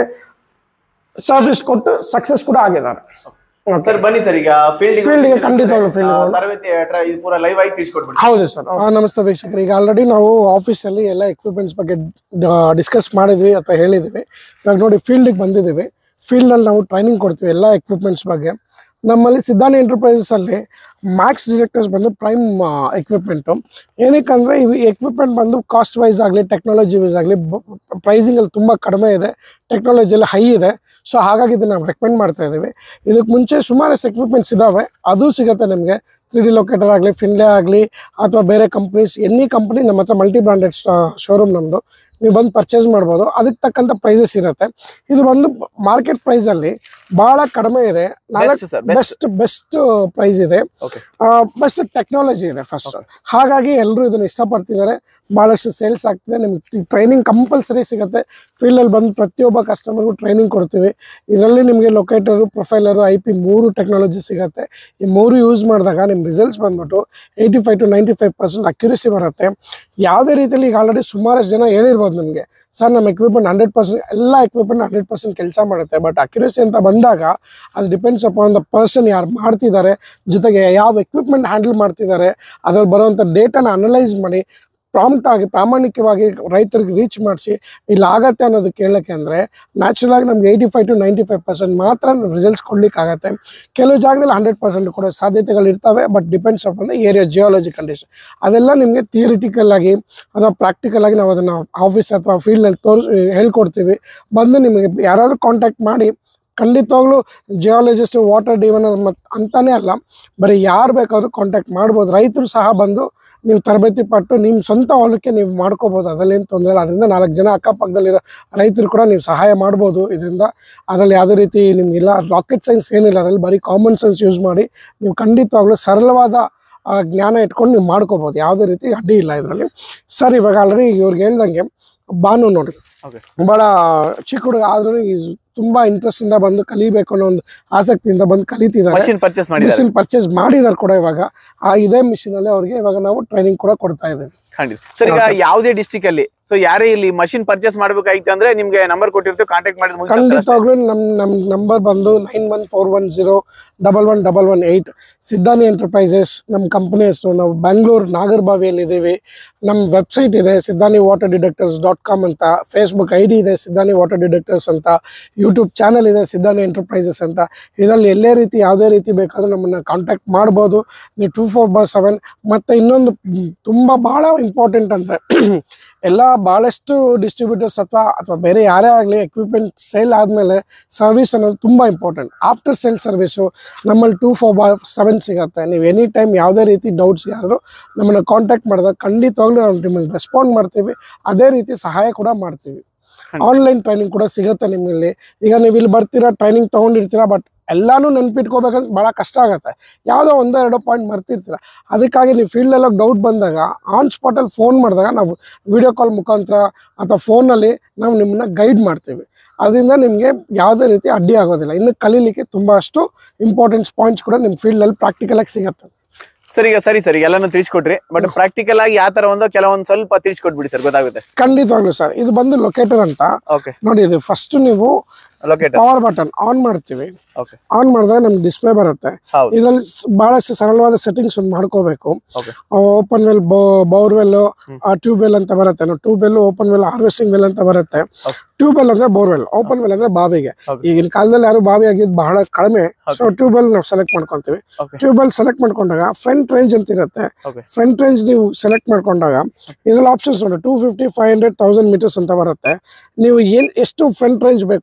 A: ಸರ್ವಿಸ್ ಕೊಟ್ಟು ಸಕ್ಸಸ್ ಕೂಡ ಆಗಿದ್ದಾರೆ
B: ಸರ್ ಬನ್ನಿ ಸರ್ ಈಗ ಫೀಲ್ಡ್
A: Field ಗೆ ಖಂಡಿತವಾಗ್ಲೂ field ಗೆ ಹೋಗೋಣ.
B: ತರಬೇತಿ tra- ಇದು ಪೂರ ಲೈವ್ ಆಗಿ ತಿಳಿಸ್ಕೊಡ್ಬಿಡಿ
A: ಹೌದು ಸರ್ ನಮಸ್ತೆ ವೀಕ್ಷಕರು ಈಗ ಆಲ್ರೆಡಿ ನಾವು ಆಫೀಸಲ್ಲಿ ಎಲ್ಲ ಎಕ್ವಿಪ್ಮೆಂಟ್ಸ್ ಬಗ್ಗೆ ಡಿಸ್ಕಸ್ ಮಾಡಿದ್ವಿ ಅಥವಾ ಹೇಳಿದ್ವಿ ಇವಾಗ ನೋಡಿ ಫೀಲ್ಡಿಗೆ ಬಂದಿದ್ದೀವಿ ಫೀಲ್ಡಲ್ಲಿ ನಾವು ಟ್ರೈನಿಂಗ್ ಕೊಡ್ತೀವಿ ಎಲ್ಲ ಎಕ್ವಿಪ್ಮೆಂಟ್ಸ್ ಬಗ್ಗೆ ನಮ್ಮಲ್ಲಿ ಸಿದ್ಧಾಂತ ಎಂಟರ್ಪ್ರೈಸಸ್ ಅಲ್ಲಿ ಮ್ಯಾಕ್ಸ್ ಡಿರೆಕ್ಟರ್ಸ್ ಬಂದು ಪ್ರೈಮ್ ಎಕ್ವಿಪ್ಮೆಂಟು ಏನಕ್ಕಂದ್ರೆ ಇವು ಎಕ್ವಿಪ್ಮೆಂಟ್ ಬಂದು ಕಾಸ್ಟ್ ವೈಸ್ ಆಗಲಿ ಟೆಕ್ನಾಲಜಿ ವೈಸ್ ಆಗಲಿ ಪ್ರೈಸಿಂಗಲ್ಲಿ ತುಂಬ ಕಡಿಮೆ ಇದೆ ಟೆಕ್ನಾಲಜಿಯಲ್ಲಿ ಹೈ ಇದೆ ಸೊ ಹಾಗಾಗಿ ಇದನ್ನ ನಾವು ರೆಕಮೆಂಡ್ ಮಾಡ್ತಾ ಇದ್ದೀವಿ ಇದಕ್ಕೆ ಮುಂಚೆ ಸುಮಾರಷ್ಟು ಎಕ್ವಿಪ್ಮೆಂಟ್ಸ್ ಇದಾವೆ ಅದು ಸಿಗುತ್ತೆ ನಿಮಗೆ ತ್ರೀ ಡಿ ಲೊಕೇಟರ್ ಆಗಲಿ ಫಿನ್ಲೆ ಆಗಲಿ ಅಥವಾ ಬೇರೆ ಕಂಪ್ನೀಸ್ ಎನಿ ಕಂಪ್ನಿ ನಮ್ಮ ಹತ್ರ ಮಲ್ಟಿ ಬ್ರಾಂಡೆಡ್ ಶೋರೂಮ್ ನಮ್ಮದು ನೀವು ಬಂದು ಪರ್ಚೇಸ್ ಮಾಡ್ಬೋದು ಅದಕ್ಕೆ ತಕ್ಕಂಥ ಪ್ರೈಸಸ್ ಇರುತ್ತೆ ಇದು ಬಂದು ಮಾರ್ಕೆಟ್ ಪ್ರೈಸಲ್ಲಿ ಭಾಳ ಕಡಿಮೆ ಇದೆ
B: Best sir, best.
A: Best best price ಇದೆ
B: ಓಕೆ
A: ಬೆಸ್ಟ್ ಟೆಕ್ನಾಲಜಿ ಇದೆ ಫಸ್ಟ್ ಹಾಗಾಗಿ ಎಲ್ಲರೂ ಇದನ್ನ ಇಷ್ಟಪಡ್ತಿದ್ದಾರೆ ಭಾಳಷ್ಟು ಸೇಲ್ಸ್ ಆಗ್ತಿದೆ ನಿಮ್ಗೆ ಟ್ರೈನಿಂಗ್ ಕಂಪಲ್ಸರಿ ಸಿಗುತ್ತೆ ಫೀಲ್ಡಲ್ಲಿ ಬಂದು ಪ್ರತಿಯೊಬ್ಬ ಕಸ್ಟಮರ್ಗೂ ಟ್ರೈನಿಂಗ್ ಕೊಡ್ತೀವಿ ಇದರಲ್ಲಿ ನಿಮಗೆ ಲೊಕೇಟರು ಪ್ರೊಫೈಲರು ಐ ಪಿ ಮೂರು ಟೆಕ್ನಾಲಜಿ ಸಿಗುತ್ತೆ ಈ ಮೂರು ಯೂಸ್ ಮಾಡಿದಾಗ ನಿಮ್ಮ ರಿಸಲ್ಟ್ಸ್ ಬಂದ್ಬಿಟ್ಟು eighty five to ninety five percent accuracy ಬರುತ್ತೆ ಯಾವುದೇ ರೀತಿಯಲ್ಲಿ ಈಗ ಆಲ್ರೆಡಿ ಸುಮಾರಷ್ಟು ಜನ ಹೇಳಿರ್ಬೋದು ನಿಮಗೆ ಸರ್ ನಮ್ಮ ಎಕ್ವಿಪ್ಮೆಂಟ್ ಹಂಡ್ರೆಡ್ ಪರ್ಸೆಂಟ್ ಎಲ್ಲ ಎಕ್ವಿಪ್ಮೆಂಟ್ ಹಂಡ್ರೆಡ್ ಪರ್ಸೆಂಟ್ ಕೆಲಸ ಮಾಡುತ್ತೆ ಬಟ್ ಅಕ್ಯುರಸಿ ಅಂತ ಬಂದಾಗ ಅದು ಡಿಪೆಂಡ್ಸ್ ಅಪಾನ್ ದ ಪರ್ಸನ್ ಯಾರು ಮಾಡ್ತಿದ್ದಾರೆ ಜೊತೆಗೆ ಯಾವ ಎಕ್ವಿಪ್ಮೆಂಟ್ ಹ್ಯಾಂಡಲ್ ಮಾಡ್ತಿದ್ದಾರೆ ಅದ್ರಲ್ಲಿ ಬರುವಂಥ ಡೇಟಾನ ಅನಲೈಸ್ ಮಾಡಿ ಪ್ರಾಂಪ್ಟ್ ಆಗಿ ಪ್ರಾಮಾಣಿಕವಾಗಿ ರೈತರಿಗೆ ರೀಚ್ ಮಾಡಿಸಿ ಇಲ್ಲಿ ಆಗತ್ತೆ ಅನ್ನೋದು ಕೇಳಕ್ಕೆ ಅಂದರೆ ನ್ಯಾಚುರಲ್ ಆಗಿ ನಮ್ಗೆ eighty five to ninety five percent ಮಾತ್ರ ರಿಸಲ್ಟ್ಸ್ ಕೊಡ್ಲಿಕ್ಕಾಗತ್ತೆ ಕೆಲವು ಜಾಗದಲ್ಲಿ ಹಂಡ್ರೆಡ್ ಪರ್ಸೆಂಟ್ ಕೊಡೋ ಸಾಧ್ಯತೆಗಳು ಇರ್ತವೆ but depends upon the area geology condition ಅದೆಲ್ಲ ನಿಮಗೆ ಥಿಯರಿಟಿಕಲ್ ಆಗಿ ಅಥವಾ ಪ್ರಾಕ್ಟಿಕಲ್ ಆಗಿ ನಾವು ಅದನ್ನು ಆಫೀಸ್ ಅಥವಾ ಫೀಲ್ಡಲ್ಲಿ ತೋರಿಸಿ ಹೇಳ್ಕೊಡ್ತೀವಿ ಬಂದು ನಿಮಗೆ ಯಾರಾದರೂ ಕಾಂಟ್ಯಾಕ್ಟ್ ಮಾಡಿ ಖಂಡಿತವಾಗ್ಲೂ ಜಿಯಾಲಜಿಸ್ಟ್ ವಾಟರ್ ಡಿವನರ್ ಮತ್ತು ಅಂತಾನೆ ಅಲ್ಲ ಬರೀ ಯಾರು ಬೇಕಾದ್ರೂ ಕಾಂಟ್ಯಾಕ್ಟ್ ಮಾಡ್ಬೋದು ರೈತರು ಸಹ ಬಂದು ನೀವು ತರಬೇತಿ ಪಟ್ಟು ನಿಮ್ಮ ಸ್ವಂತ ಹೊಲಕ್ಕೆ ನೀವು ಮಾಡ್ಕೋಬೋದು ಅದರಲ್ಲೇನು ತೊಂದರೆ ಇಲ್ಲ ಅದರಿಂದ ನಾಲ್ಕು ಜನ ಅಕ್ಕಪಕ್ಕದಲ್ಲಿರೋ ರೈತರು ಕೂಡ ನೀವು ಸಹಾಯ ಮಾಡ್ಬೋದು ಇದರಿಂದ ಅದರಲ್ಲಿ ಯಾವುದೇ ರೀತಿ ನಿಮಗಿಲ್ಲ ರಾಕೆಟ್ ಸೈನ್ಸ್ ಏನಿಲ್ಲ ಅದರಲ್ಲಿ ಬರೀ ಕಾಮನ್ ಸೆನ್ಸ್ ಯೂಸ್ ಮಾಡಿ ನೀವು ಖಂಡಿತವಾಗ್ಲೂ ಸರಳವಾದ ಆ, ಜ್ಞಾನ ಇಟ್ಕೊಂಡು ನೀವು ಮಾಡ್ಕೋಬೋದು ಯಾವುದೇ ರೀತಿ ಅಡ್ಡಿ ಇಲ್ಲ ಇದರಲ್ಲಿ ಸರ್ ಇವಾಗ ಆಲ್ರೆಡಿ ಇವ್ರಿಗೆ ಹೇಳ್ದಂಗೆ ಬಾನು ನೋಡಿ
B: ಓಕೆ
A: ಭಾಳ ಚಿಕ್ಕ ಹುಡುಗ ಆದ್ರೂ ತುಂಬಾ ಇಂಟ್ರೆಸ್ಟ್ ಇಂದ ಬಂದು ಕಲಿಬೇಕು ಅನ್ನೋ ಒಂದು ಆಸಕ್ತಿಯಿಂದ ಬಂದು ಕಲಿತಿದ್ದಾರೆ
B: ಮಷಿನ್ ಪರ್ಚೇಸ್ ಮಾಡಿದ್ದಾರೆ
A: ಮಿಷಿನ್ ಪರ್ಚೇಸ್ ಮಾಡಿದ್ದಾರೆ ಕೂಡ ಇವಾಗ ಆ ಇದೇ ಮಿಷಿನ್ ಅಲ್ಲಿ ಅವ್ರಿಗೆ ಇವಾಗ ನಾವು ಟ್ರೈನಿಂಗ್ ಕೂಡ ಕೊಡ್ತಾ ಇದ್ದೀವಿ
B: ಖಂಡಿತ ಸರ್ ಈಗ ಯಾವುದೇ ಡಿಸ್ಟಿಕ್ ಅಲ್ಲಿ ಸೊ ಯಾರೇ ಇಲ್ಲಿ ಮಷಿನ್ ಪರ್ಚೇಸ್ ಮಾಡ್ಬೇಕಾಗಿತ್ತು ಅಂದ್ರೆ ನಿಮ್ಗೆ ನಂಬರ್ ಕೊಟ್ಟಿರ್ತೀವಿ ಕಾಂಟ್ಯಾಕ್ಟ್ ಮಾಡಿದ ಮುಗಿದ ತಕ್ಷಣ ಅಷ್ಟೇ.
A: ಖಂಡಿತವಾಗ್ಲೂ ನಮ್ ನಮ್ ನಂಬರ್ ಬಂದು nine one four one zero double one double one eight Siddhani enterprises ನಮ್ಮ ಕಂಪನಿ ಹೆಸರು ನಾವು ಬ್ಯಾಂಗ್ಳೂರ್ ನಾಗರ್ಬಾವಿಯಲ್ಲಿ ಇದ್ದೀವಿ ನಮ್ಮ ವೆಬ್ಸೈಟ್ ಇದೆ Siddhani water detectors dot com ಅಂತ ಫೇಸ್ಬುಕ್ ಐ ಡಿ ಇದೆ ಸಿದ್ಧಾನಿ ವಾಟರ್ ಡಿಡಕ್ಟರ್ಸ್ ಅಂತ ಯೂಟ್ಯೂಬ್ ಚಾನಲ್ ಇದೆ ಸಿದ್ಧಾನಿ ಎಂಟರ್ಪ್ರೈಸಸ್ ಅಂತ ಇದರಲ್ಲಿ ಎಲ್ಲೇ ರೀತಿ ಯಾವುದೇ ರೀತಿ ಬೇಕಾದರೂ ನಮ್ಮನ್ನು ಕಾಂಟ್ಯಾಕ್ಟ್ ಮಾಡ್ಬೋದು ನೀವು ಟೂ ಫೋರ್ ಬೈ ಸೆವೆನ್ ಮತ್ತು ಇನ್ನೊಂದು ಮ್, ತುಂಬ ಭಾಳ ಇಂಪಾರ್ಟೆಂಟ್ ಅಂದರೆ ಎಲ್ಲ ಭಾಳಷ್ಟು ಡಿಸ್ಟ್ರಿಬ್ಯೂಟರ್ಸ್ ಅಥವಾ ಅಥವಾ ಬೇರೆ ಯಾರೇ ಆಗಲಿ ಎಕ್ವಿಪ್ಮೆಂಟ್ ಸೇಲ್ ಆದಮೇಲೆ ಸರ್ವಿಸ್ ಅನ್ನೋದು ತುಂಬ ಇಂಪಾರ್ಟೆಂಟ್ ಆಫ್ಟರ್ ಸೇಲ್ ಸರ್ವಿಸು ನಮ್ಮಲ್ಲಿ ಟೂ ಫೋರ್ ಬೈ ಸೆವೆನ್ ಸಿಗುತ್ತೆ ನೀವು ಎನಿ ಟೈಮ್ ಯಾವುದೇ ರೀತಿ ಡೌಟ್ಸ್ ಯಾರು ನಮ್ಮನ್ನು ಕಾಂಟ್ಯಾಕ್ಟ್ ಮಾಡಿದಾಗ ಖಂಡಿತವಾಗ್ಲೂ ನಾವು ನಿಮಗೆ ರೆಸ್ಪಾಂಡ್ ಮಾಡ್ತೀವಿ ಅದೇ ರೀತಿ ಸಹಾಯ ಕೂಡ ಮಾಡ್ತೀವಿ ಆನ್ಲೈನ್ ಟ್ರೈನಿಂಗ್ ಕೂಡ ಸಿಗುತ್ತೆ ನಿಮ್ಮಲ್ಲಿ ಈಗ ನೀವು ಇಲ್ಲಿ ಬರ್ತೀರಾ ಟ್ರೈನಿಂಗ್ ತೊಗೊಂಡಿರ್ತೀರಾ ಬಟ್ ಎಲ್ಲಾನು ನೆನ್ಪಿಟ್ಕೋಬೇಕಂತ ಭಾಳ ಕಷ್ಟ ಆಗುತ್ತೆ ಯಾವುದೋ ಒಂದೋ ಎರಡೋ ಪಾಯಿಂಟ್ ಮರ್ತಿರ್ತೀರ ಅದಕ್ಕಾಗಿ ನೀವು ಫೀಲ್ಡಲ್ಲಿ ಡೌಟ್ ಬಂದಾಗ ಆನ್ ಸ್ಪಾಟಲ್ಲಿ ಫೋನ್ ಮಾಡಿದಾಗ ನಾವು ವಿಡಿಯೋ ಕಾಲ್ ಮುಖಾಂತರ ಅಥವಾ ಫೋನಲ್ಲಿ ನಾವು ನಿಮ್ಮನ್ನ ಗೈಡ್ ಮಾಡ್ತೀವಿ ಅದರಿಂದ ನಿಮಗೆ ಯಾವುದೇ ರೀತಿ ಅಡ್ಡಿ ಆಗೋದಿಲ್ಲ ಇನ್ನು ಕಲೀಲಿಕ್ಕೆ ತುಂಬ ಅಷ್ಟು ಇಂಪಾರ್ಟೆಂಟ್ಸ್ ಪಾಯಿಂಟ್ಸ್ ಕೂಡ ನಿಮ್ಮ ಫೀಲ್ಡಲ್ಲಿ ಪ್ರಾಕ್ಟಿಕಲಾಗಿ ಸಿಗುತ್ತೆ
B: ಸರ್ ಈಗ ಸರಿ ಸರಿ ಎಲ್ಲಾನು ತಿಳಿಸ್ಕೊಟ್ರಿ ಬಟ್ ಪ್ರಾಕ್ಟಿಕಲ್ ಆಗಿ ಯಾವ ತರ ಒಂದೋ ಕೆಲವೊಂದು ಸ್ವಲ್ಪ ತಿಳಿಸ್ಕೊಟ್ಬಿಡಿ ಸರ್ ಗೊತ್ತಾಗುತ್ತೆ
A: ಖಂಡಿತವಾಗ್ಲೂ ಸರ್ ಇದು ಬಂದು ಲೊಕೇಟರ್ ಅಂತ
B: ಓಕೆ
A: ನೋಡಿ ಇದು ಫಸ್ಟ್ ನೀವು
B: ಲೊಕೇಟರ್
A: ಪವರ್ ಬಟನ್ ಆನ್ ಮಾಡ್ತೀವಿ
B: ಓಕೆ
A: ಆನ್ ಮಾಡಿದಾಗ ನಮ್ಗೆ ಡಿಸ್ಪ್ಲೇ ಬರುತ್ತೆ
B: ಹೌದು
A: ಇದರಲ್ಲಿ ಸ್- ಬಹಳಷ್ಟು ಸರಳವಾದ ಸೆಟ್ಟಿಂಗ್ಸ್ ಒಂದು ಮಾಡ್ಕೋಬೇಕು
B: okay
A: open well bore well tube well ಅಂತ ಬರುತ್ತೆ tube well open well harvesting well ಅಂತ ಬರುತ್ತೆ
B: Okay.
A: ಟ್ಯೂಬ್ ವೆಲ್ ಅಂದ್ರೆ ಬೋರ್ ವೆಲ್ ಓಪನ್ ವೆಲ್ ಅಂದ್ರೆ ಬಾವಿಗೆ
B: Okay.
A: ಈಗಿನ ಕಾಲದಲ್ಲಿ ಯಾರು ಬಾವಿ ಆಗಿದ್ದು ಬಹಳ ಕಡಿಮೆ ಸೊ ಟ್ಯೂಬ್ ವೆಲ್ ನಾವು ಸೆಲೆಕ್ಟ್ ಮಾಡ್ಕೊಂತೀವಿ
B: ಓಕೆ
A: ಟ್ಯೂಬ್ ವೆಲ್ ಸೆಲೆಕ್ಟ್ ಮಾಡ್ಕೊಂಡಾಗ ಫ್ರಂಟ್ ರೇಂಜ್ ಅಂತ ಇರುತ್ತೆ
B: ಓಕೆ
A: ಫ್ರಂಟ್ ರೇಂಜ್ ನೀವು ಸೆಲೆಕ್ಟ್ ಮಾಡ್ಕೊಂಡಾಗ ಇದ್ರಲ್ಲಿ ಆಪ್ಷನ್ಸ್ ನೋಡಿ two fifty five hundred thousand meters ಅಂತ ಬರುತ್ತೆ ನೀವು ಏನ್ ಎಷ್ಟು ಫ್ರಂಟ್ ರೇಂಜ್ ಬೇಕು
B: ಹಾ.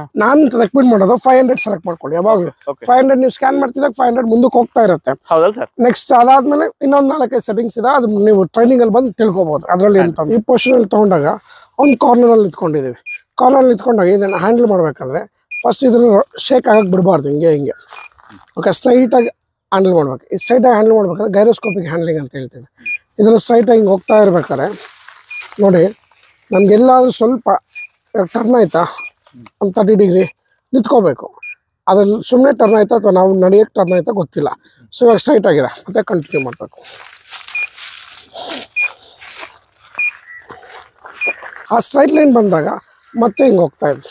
A: ನಾನು ರೆಕಮೆಂಡ್ ಮಾಡೋದು ಫೈವ್ ಹಂಡ್ರೆಡ್ ಸೆಲೆಕ್ಟ್ ಮಾಡ್ಕೊಳ್ಳಿ ಯಾವಾಗಲೂ
B: Okay.
A: ಫೈವ್ ಹಂಡ್ರೆಡ್ ನೀವು ಸ್ಕ್ಯಾನ್ ಮಾಡ್ತಿದ್ದಾಗ ಫೈವ್ ಹಂಡ್ರೆಡ್ ಮುಂದಕ್ಕೆ ಹೋಗ್ತಾ ಇರುತ್ತೆ
B: ಹೌದಲ್ಲ ಸರ್
A: ನೆಕ್ಸ್ಟ್ ಅದಾದ್ಮೇಲೆ ಇನ್ನೊಂದು ನಾಲ್ಕೈದು ಸೆಟ್ಟಿಂಗ್ಸ್ ಇದೆ ಅದು ನೀವು ಟ್ರೈನಿಂಗ್ ಅಲ್ಲಿ ಬಂದು ತಿಳ್ಕೊಬಹುದು ಅದರಲ್ಲಿ ಅಂತ ಈ ಪೊಸಿಷನ್ ಅಲ್ಲಿ ತಗೊಂಡಾಗ ಒಂದು ಕಾರ್ನರ್ ಅಲ್ಲಿ ಇಟ್ಕೊಂಡಿದೀವಿ ಕಾರ್ನರ್ ಅಲ್ಲಿ ಇಟ್ಕೊಂಡಾಗ ಇದನ್ನ ಹ್ಯಾಂಡಲ್ ಮಾಡ್ಬೇಕಂದ್ರೆ ಫಸ್ಟ್ ಇದನ್ನ ಶೇಕ್ ಆಗಕ್ಕೆ ಬಿಡಬಾರ್ದು ಹಿಂಗೆ ಹಿಂಗೆ ಓಕೆ ಸ್ಟ್ರೈಟ್ ಆಗಿ ಹ್ಯಾಂಡಲ್ ಮಾಡ್ಬೇಕು ಈ ಸ್ಟ್ರೈಟ್ ಆಗಿ ಹ್ಯಾಂಡಲ್ ಮಾಡ್ಬೇಕಾದ್ರೆ ಗೈರೋಸ್ಕೋಪಿಕ್ ಹ್ಯಾಂಡ್ಲಿಂಗ್ ಅಂತ ಹೇಳ್ತೀವಿ ಇದನ್ನ ಸ್ಟ್ರೈಟ್ ಆಗಿ ಹಿಂಗೆ ಹೋಗ್ತಾ ಇರ್ಬೇಕಾದ್ರೆ ನೋಡಿ ನಮ್ಗೆಲ್ಲಾದ್ರೂ ಸ್ವಲ್ಪ ಟರ್ನ್ ಆಯ್ತಾ ಒಂದು ತರ್ಟಿ ಡಿಗ್ರಿ ನಿಂತ್ಕೋಬೇಕು ಅದ್ರಲ್ಲಿ ಸುಮ್ಮನೆ ಟರ್ನ್ ಆಯ್ತಾ ಅಥವಾ ನಾವು ನಡೆಯೋಕ್ಕೆ ಟರ್ನ್ ಆಯ್ತಾ ಗೊತ್ತಿಲ್ಲ ಸೊ ಇವಾಗ ಸ್ಟ್ರೈಟ್ ಆಗಿದೆ ಮತ್ತೆ ಕಂಟಿನ್ಯೂ ಮಾಡಬೇಕು ಆ ಸ್ಟ್ರೈಟ್ ಲೈನ್ ಬಂದಾಗ ಮತ್ತೆ ಹಿಂಗೆ ಹೋಗ್ತಾ ಇದ್ವಿ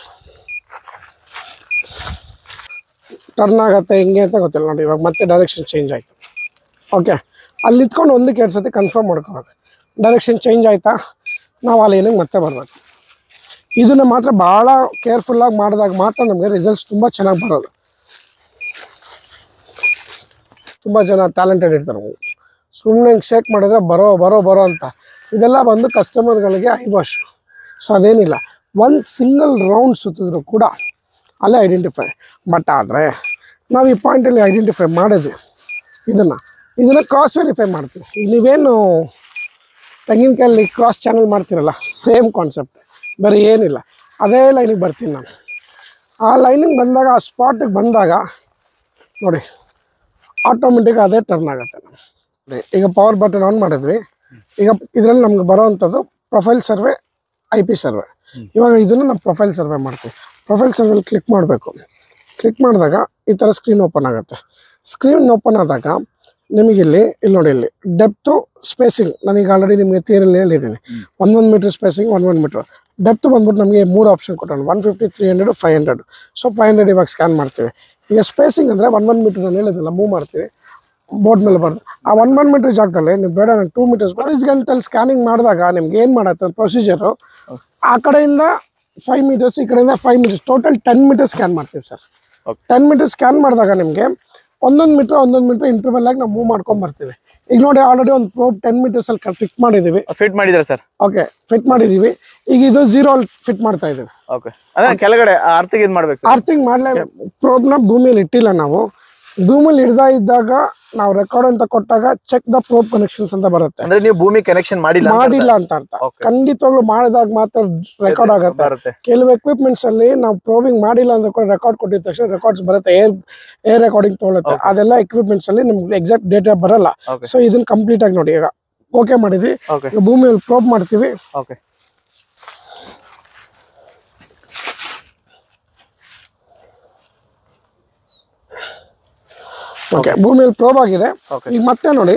A: ಟರ್ನ್ ಆಗತ್ತೆ ಹಿಂಗೆ ಅಂತ ಗೊತ್ತಿಲ್ಲ ನೋಡಿ ಇವಾಗ ಮತ್ತೆ ಡೈರೆಕ್ಷನ್ ಚೇಂಜ್ ಆಯಿತು ಓಕೆ ಅಲ್ಲಿ ನಿಂತ್ಕೊಂಡು ಒಂದಕ್ಕೆ ಎರಡು ಸತಿ ಕನ್ಫರ್ಮ್ ಮಾಡ್ಕೋಬೇಕು ಡೈರೆಕ್ಷನ್ ಚೇಂಜ್ ಆಯಿತಾ ನಾವು ಆ ಲೈನಿಗೆ ಮತ್ತೆ ಬರಬೇಕು ಇದನ್ನು ಮಾತ್ರ ಭಾಳ ಕೇರ್ಫುಲ್ಲಾಗಿ ಮಾಡಿದಾಗ ಮಾತ್ರ ನಮಗೆ ರಿಸಲ್ಟ್ಸ್ ತುಂಬ ಚೆನ್ನಾಗಿ ಬರೋದು ತುಂಬ ಜನ ಟ್ಯಾಲೆಂಟೆಡ್ ಇರ್ತಾರೆ ಸುಮ್ಮನೆ ಹಿಂಗೆ ಶೇಕ್ ಮಾಡಿದ್ರೆ ಬರೋ ಬರೋ ಬರೋ ಅಂತ ಇದೆಲ್ಲ ಬಂದು ಕಸ್ಟಮರ್ಗಳಿಗೆ ಐವಾಶ್ ಸೊ ಅದೇನಿಲ್ಲ ಒಂದು ಸಿಂಗಲ್ ರೌಂಡ್ ಸುತ್ತಿದ್ರು ಕೂಡ ಅಲ್ಲೇ ಐಡೆಂಟಿಫೈ ಬಟ್ ಆದರೆ ನಾವು ಈ ಪಾಯಿಂಟಲ್ಲಿ ಐಡೆಂಟಿಫೈ ಮಾಡಿದ್ವಿ ಇದನ್ನು ಇದನ್ನು ಕ್ರಾಸ್ ವೆರಿಫೈ ಮಾಡ್ತೀವಿ ಈಗ ನೀವೇನು ತೆಂಗಿನಕಾಯಲ್ಲಿ ಕ್ರಾಸ್ ಚಾನಲ್ ಮಾಡ್ತೀರಲ್ಲ ಸೇಮ್ ಕಾನ್ಸೆಪ್ಟ್ ಬೇರೆ ಏನಿಲ್ಲ ಅದೇ ಲೈನಿಗೆ ಬರ್ತೀನಿ ನಾನು ಆ ಲೈನಿಗೆ ಬಂದಾಗ ಆ ಸ್ಪಾಟಿಗೆ ಬಂದಾಗ ನೋಡಿ ಆಟೋಮೆಟಿಕ್ ಅದೇ ಟರ್ನ್ ಆಗುತ್ತೆ ನೋಡಿ, ಈಗ ಪವರ್ ಬಟನ್ ಆನ್ ಮಾಡಿದ್ವಿ ಈಗ ಇದರಲ್ಲಿ ನಮ್ಗೆ ಬರೋವಂಥದ್ದು profile survey I P survey ಇವಾಗ ಇದನ್ನು ನಾವು ಪ್ರೊಫೈಲ್ ಸರ್ವೆ ಮಾಡ್ತೀವಿ ಪ್ರೊಫೈಲ್ ಸರ್ವೆಲಿ ಕ್ಲಿಕ್ ಮಾಡಬೇಕು ಕ್ಲಿಕ್ ಮಾಡಿದಾಗ ಈ ಥರ ಸ್ಕ್ರೀನ್ ಓಪನ್ ಆಗುತ್ತೆ ಸ್ಕ್ರೀನ್ ಓಪನ್ ಆದಾಗ ನಿಮಗಿಲ್ಲಿ ಇಲ್ಲಿ ನೋಡಿ ಇಲ್ಲಿ ಡೆಪ್ತು ಸ್ಪೇಸಿಂಗ್ ನಾನೀಗ ಆಲ್ರೆಡಿ ನಿಮಗೆ ಥಿಯರಲ್ಲಿ ಹೇಳಿದ್ದೀನಿ ಒಂದೊಂದು meter spacing one one meter depth ಬಂದ್ಬಿಟ್ಟು ನಮಗೆ ಮೂರು ಆಪ್ಷನ್ ಕೊಟ್ಟಣ one fifty three hundred five hundred so five hundred ಇವಾಗ ಸ್ಕ್ಯಾನ್ ಮಾಡ್ತೀವಿ ಈಗ ಸ್ಪೇಸಿಂಗ್ ಅಂದರೆ ಒನ್ ಒನ್ ಮೀಟರ್ ನಾನು ಹೇಳಿದಿಲ್ಲ ಮೂವ್ ಮಾಡ್ತೀವಿ ಬೋರ್ಡ್ ಮೇಲೆ ಬರೋದು ಆ ಒನ್ ಒನ್ ಮೀಟರ್ ಜಾಗದಲ್ಲಿ ನೀವು ಬೇಡ ನಾನು ಟೂ ಮೀಟರ್ಸ್ ಗಂಟಲ್ಲಿ ಸ್ಕ್ಯಾನಿಂಗ್ ಮಾಡಿದಾಗ ನಿಮ್ಗೆ ಏನು ಮಾಡತ್ತೆ ಪ್ರೊಸೀಜರು ಆ ಕಡೆಯಿಂದ ಫೈವ್ ಮೀಟರ್ಸ್ ಈ ಕಡೆಯಿಂದ five meters total ten meter scan ಮಾಡ್ತೀವಿ sir
B: Okay.
A: Ten meter scan ಮಾಡಿದಾಗ ನಿಮಗೆ ಒಂದೊಂದು ಮೀಟರ್ ಒಂದೊಂದು ಮೀಟರ್ ಇಂಟರ್ವಲ್ ಆಗಿ ನಾವು ಮೂವ್ ಮಾಡ್ಕೊಂಡ್ ಬರ್ತೀವಿ ಈಗ ನೋಡಿ ಆಲ್ರೆಡಿ ಒಂದು ಪ್ರೋಬ್ ಟೆನ್ ಮೀಟರ್ಸ್ ಅಲ್ಲಿ ಫಿಟ್ ಮಾಡಿದೀವಿ
B: ಫಿಟ್ ಮಾಡಿದ್ರೆ ಸರ್
A: ಓಕೆ ಫಿಟ್ ಮಾಡಿದೀವಿ ಈಗ ಇದು ಜೀರೋ ಅಲ್ಲಿ ಫಿಟ್ ಮಾಡ್ತಾ ಇದ್ದೀವಿ
B: ಓಕೆ ಅಂದ್ರೆ ಕೆಳಗಡೆ ಅರ್ಥಕ್ಕೆ ಇದು ಮಾಡ್ಬೇಕು ಸರ್
A: ಆರ್ತಿಂಗ್ ಮಾಡ್ಲೇ ಪ್ರೋಬ್ನ ಭೂಮಿಯಲ್ಲಿ ಇಟ್ಟಿಲ್ಲ ನಾವು ಭೂಮಿಯಲ್ಲಿ ಹಿಡ್ದಾ ಇದ್ದಾಗ ನಾವು ರೆಕಾರ್ಡ್ ಅಂತ ಕೊಟ್ಟಾಗ ಚೆಕ್ ದ ಪ್ರೋಬ್ ಕನೆಕ್ಷನ್ಸ್ ಅಂತ ಬರುತ್ತೆ
B: ಅಂದ್ರೆ ನೀವು ಭೂಮಿ ಕನೆಕ್ಷನ್ ಮಾಡಿಲ್ಲ ಅಂತ
A: ಮಾಡಿಲ್ಲ ಅಂತ ಅರ್ಥ
B: Okay.
A: ಖಂಡಿತವಾಗ್ಲೂ ಮಾಡಿದಾಗ ಮಾತ್ರ ರೆಕಾರ್ಡ್ ಆಗುತ್ತೆ
B: ಬರುತ್ತೆ
A: ಕೆಲವು ಎಕ್ವಿಪ್ಮೆಂಟ್ಸ್ ಅಲ್ಲಿ ನಾವು ಪ್ರೋಬಿಂಗ್ ಮಾಡಿಲ್ಲ ಅಂದ್ರೆ ಕೂಡ ರೆಕಾರ್ಡ್ ಕೊಟ್ಟಿದ ತಕ್ಷಣ ರೆಕಾರ್ಡ್ಸ್ ಬರುತ್ತೆ ಏರ್ ಏರ್ ರೆಕಾರ್ಡಿಂಗ್ ತೊಗೊಳುತ್ತೆ ಅದೆಲ್ಲ ಎಕ್ವಿಪ್ಮೆಂಟ್ಸ್ ಅಲ್ಲಿ ನಿಮ್ಗೆ ಎಕ್ಸಾಕ್ಟ್ ಡೇಟಾ ಬರಲ್ಲ
B: Okay.
A: ಸೊ ಇದನ್ನ ಕಂಪ್ಲೀಟ್ ಆಗಿ ನೋಡಿ ಈಗ ಓಕೆ ಮಾಡಿದ್ವಿ
B: ಓಕೆ
A: ಈಗ ಭೂಮಿಯಲ್ಲಿ ಪ್ರೋಬ್ ಮಾಡ್ತೀವಿ
B: ಓಕೆ
A: ಓಕೆ ಭೂಮಿಯಲ್ಲಿ ಪ್ರೋಬ್ ಆಗಿದೆ
B: Okay.
A: ಈಗ ಮತ್ತೆ ನೋಡಿ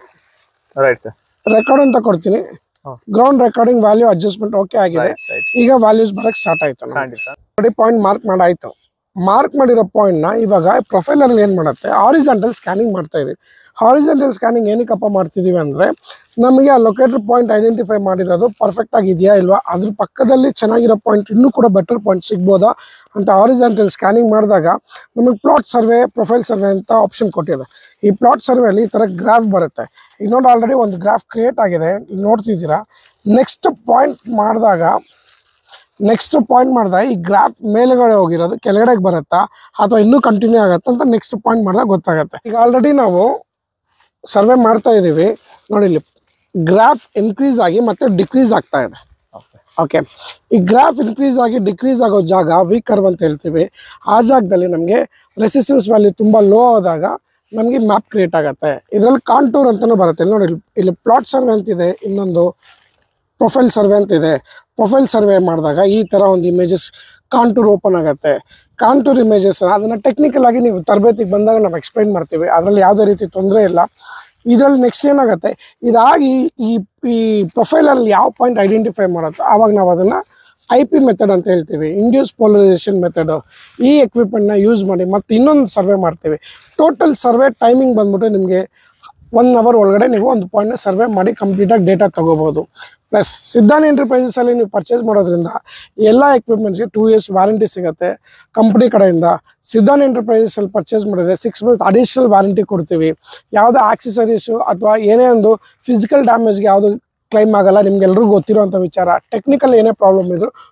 B: ರೈಟ್ ಸರ್
A: ರೆಕಾರ್ಡ್ ಅಂತ ಕೊಡ್ತೀನಿ
B: ಹಾ.
A: Ground recording value adjustment okay ಆಗಿದೆ
B: ರೈಟ್ ರೈಟ್
A: ಈಗ ವ್ಯಾಲ್ಯೂಸ್ ಬರಕ್ ಸ್ಟಾರ್ಟ್ ಆಯ್ತು ನಮ್ಗೆ.
B: ಖಂಡಿತ ಸರ್
A: ನೋಡಿ ಪಾಯಿಂಟ್ ಮಾರ್ಕ್ ಮಾಡಾಯ್ತು ಮಾರ್ಕ್ ಮಾಡಿರೋ ಪಾಯಿಂಟ್ ನ ಇವಾಗ ಪ್ರೊಫೈಲ್ ಅಲ್ಲಿ ಏನ್ ಮಾಡುತ್ತೆ ಹಾರಿಜಾಂಟಲ್ ಸ್ಕ್ಯಾನಿಂಗ್ ಮಾಡ್ತಾ ಇದೀವಿ ಹಾರಿಜಾಂಟಲ್ ಸ್ಕ್ಯಾನಿಂಗ್ ಏನಕ್ಕಪ್ಪ ಮಾಡ್ತಿದೀವಿ ಅಂದ್ರೆ ನಮಗೆ ಆ ಲೊಕೇಟರ್ ಪಾಯಿಂಟ್ ಐಡೆಂಟಿಫೈ ಮಾಡಿರೋದು ಪರ್ಫೆಕ್ಟ್ ಆಗಿದೆಯಾ ಇಲ್ವಾ ಅದ್ರ ಪಕ್ಕದಲ್ಲಿ ಚೆನ್ನಾಗಿರೋ ಪಾಯಿಂಟ್ ಇನ್ನೂ ಕೂಡ ಬೆಟರ್ ಪಾಯಿಂಟ್ ಸಿಗ್ಬೋದಾ ಅಂತ ಹಾರಿಜಾಂಟಲ್ ಸ್ಕ್ಯಾನಿಂಗ್ ಮಾಡಿದಾಗ ನಮಗೆ ಪ್ಲಾಟ್ ಸರ್ವೆ ಪ್ರೊಫೈಲ್ ಸರ್ವೆ ಅಂತ ಆಪ್ಷನ್ ಕೊಟ್ಟಿದೆ ಈ ಪ್ಲಾಟ್ ಸರ್ವೆಯಲ್ಲಿ ಈ ತರ ಗ್ರಾಫ್ ಬರುತ್ತೆ ಈಗ ನೋಡಿ ಆಲ್ರೆಡಿ ಒಂದು ಗ್ರಾಫ್ ಕ್ರಿಯೇಟ್ ಆಗಿದೆ ಇಲ್ಲಿ ನೋಡ್ತಿದ್ದೀರಾ ನೆಕ್ಸ್ಟ್ ಪಾಯಿಂಟ್ ಮಾಡಿದಾಗ ನೆಕ್ಸ್ಟ್ ಪಾಯಿಂಟ್ ಮಾಡಿದಾಗ ಈ ಗ್ರಾಫ್ ಮೇಲ್ಗಡೆ ಹೋಗಿರೋದು ಕೆಳಗಡೆಗೆ ಬರುತ್ತಾ ಅಥವಾ ಇನ್ನೂ ಕಂಟಿನ್ಯೂ ಆಗುತ್ತಾ ಅಂತ ನೆಕ್ಸ್ಟ್ ಪಾಯಿಂಟ್ ಮಾಡಿದಾಗ ಗೊತ್ತಾಗುತ್ತೆ ಈಗ ಆಲ್ರೆಡಿ ನಾವು ಸರ್ವೆ ಮಾಡ್ತಾ ಇದ್ದೀವಿ ನೋಡಿ ಇಲ್ಲಿ ಗ್ರಾಫ್ ಇನ್ಕ್ರೀಸ್ ಆಗಿ ಮತ್ತೆ ಡಿಕ್ರೀಸ್ ಆಗ್ತಾ ಇದೆ
B: ಓಕೆ
A: ಓಕೆ ಈ ಗ್ರಾಫ್ ಇನ್ಕ್ರೀಸ್ ಆಗಿ ಡಿಕ್ರೀಸ್ ಆಗೋ ಜಾಗ ವೀಕ್ ಕರ್ವ್ ಅಂತ ಹೇಳ್ತೀವಿ ಆ ಜಾಗದಲ್ಲಿ ನಮಗೆ ರೆಸಿಸ್ಟೆನ್ಸ್ ವ್ಯಾಲ್ಯೂ ತುಂಬ ಲೋ ಆದಾಗ ನಮಗೆ ಮ್ಯಾಪ್ ಕ್ರಿಯೇಟ್ ಆಗುತ್ತೆ ಇದರಲ್ಲಿ ಕಾಂಟೂರ್ ಅಂತಲೂ ಬರುತ್ತೆ ಇಲ್ಲಿ ನೋಡಿ ಇಲ್ಲಿ- ಇಲ್ಲಿ ಪ್ಲಾಟ್ ಸರ್ವೆ ಅಂತಿದೆ ಇನ್ನೊಂದು ಪ್ರೊಫೈಲ್ ಸರ್ವೆ ಅಂತ ಇದೆ ಪ್ರೊಫೈಲ್ ಸರ್ವೆ ಮಾಡಿದಾಗ ಈ ಥರ ಒಂದು ಇಮೇಜಸ್ ಕಾಂಟೂರ್ ಓಪನ್ ಆಗುತ್ತೆ ಕಾಂಟೂರ್ ಇಮೇಜಸ್ ಅದನ್ನು ಟೆಕ್ನಿಕಲ್ ಆಗಿ ನೀವು ತರಬೇತಿಗೆ ಬಂದಾಗ ನಾವು ಎಕ್ಸ್ಪ್ಲೈನ್ ಮಾಡ್ತೀವಿ ಅದರಲ್ಲಿ ಯಾವುದೇ ರೀತಿ ತೊಂದರೆ ಇಲ್ಲ ಇದರಲ್ಲಿ ನೆಕ್ಸ್ಟ್ ಏನಾಗುತ್ತೆ ಇದಾಗಿ ಈ ಈ ಪ್ರೊಫೈಲಲ್ಲಿ ಯಾವ ಪಾಯಿಂಟ್ ಐಡೆಂಟಿಫೈ ಮಾಡುತ್ತೋ ಆವಾಗ ನಾವು ಅದನ್ನು ಐ ಪಿ ಮೆಥಡ್ ಅಂತ ಹೇಳ್ತೀವಿ ಇಂಡ್ಯೂಸ್ ಪೋಲರೈಸೇಷನ್ ಮೆಥಡ್ ಈ ಎಕ್ವಿಪ್ಮೆಂಟ್ನ ಯೂಸ್ ಮಾಡಿ ಮತ್ತೆ ಇನ್ನೊಂದು ಸರ್ವೆ ಮಾಡ್ತೀವಿ ಟೋಟಲ್ ಸರ್ವೆ ಟೈಮಿಂಗ್ ಬಂದ್ಬಿಟ್ಟು ನಿಮಗೆ ಒನ್ ಅವರ್ ಒಳಗಡೆ ನೀವು ಒಂದು ಪಾಯಿಂಟ್ನ ಸರ್ವೆ ಮಾಡಿ ಕಂಪ್ಲೀಟಾಗಿ ಡೇಟಾ ತಗೋಬೋದು ಪ್ಲಸ್ ಸಿದ್ಧಾನ್ ಎಂಟರ್ಪ್ರೈಸಸ್ ಅಲ್ಲಿ ನೀವು ಪರ್ಚೇಸ್ ಮಾಡೋದ್ರಿಂದ ಎಲ್ಲ ಎಕ್ವಿಪ್ಮೆಂಟ್ಸ್ಗೆ ಟೂ ಇಯರ್ಸ್ ವಾರಂಟಿ ಸಿಗುತ್ತೆ ಕಂಪ್ನಿ ಕಡೆಯಿಂದ ಸಿದ್ಧಾನ್ ಎಂಟರ್ಪ್ರೈಸಸ್ ಅಲ್ಲಿ ಪರ್ಚೇಸ್ ಮಾಡಿದ್ರೆ ಸಿಕ್ಸ್ ಮಂತ್ಸ್ ಅಡಿಷನಲ್ ವಾರಂಟಿ ಕೊಡ್ತೀವಿ ಯಾವುದೇ ಆಕ್ಸೆಸರೀಸು ಅಥವಾ ಏನೇ ಒಂದು ಫಿಸಿಕಲ್ ಡ್ಯಾಮೇಜ್ಗೆ ಯಾವುದು ಕ್ಲೈಮ್ ಆಗಲ್ಲ ನಿಮ್ಗೆಲ್ರಿಗೂ ಗೊತ್ತಿರೋಂಥ ವಿಚಾರ ಟೆಕ್ನಿಕಲ್ ಏನೇ ಪ್ರಾಬ್ಲಮ್ ಇದ್ರು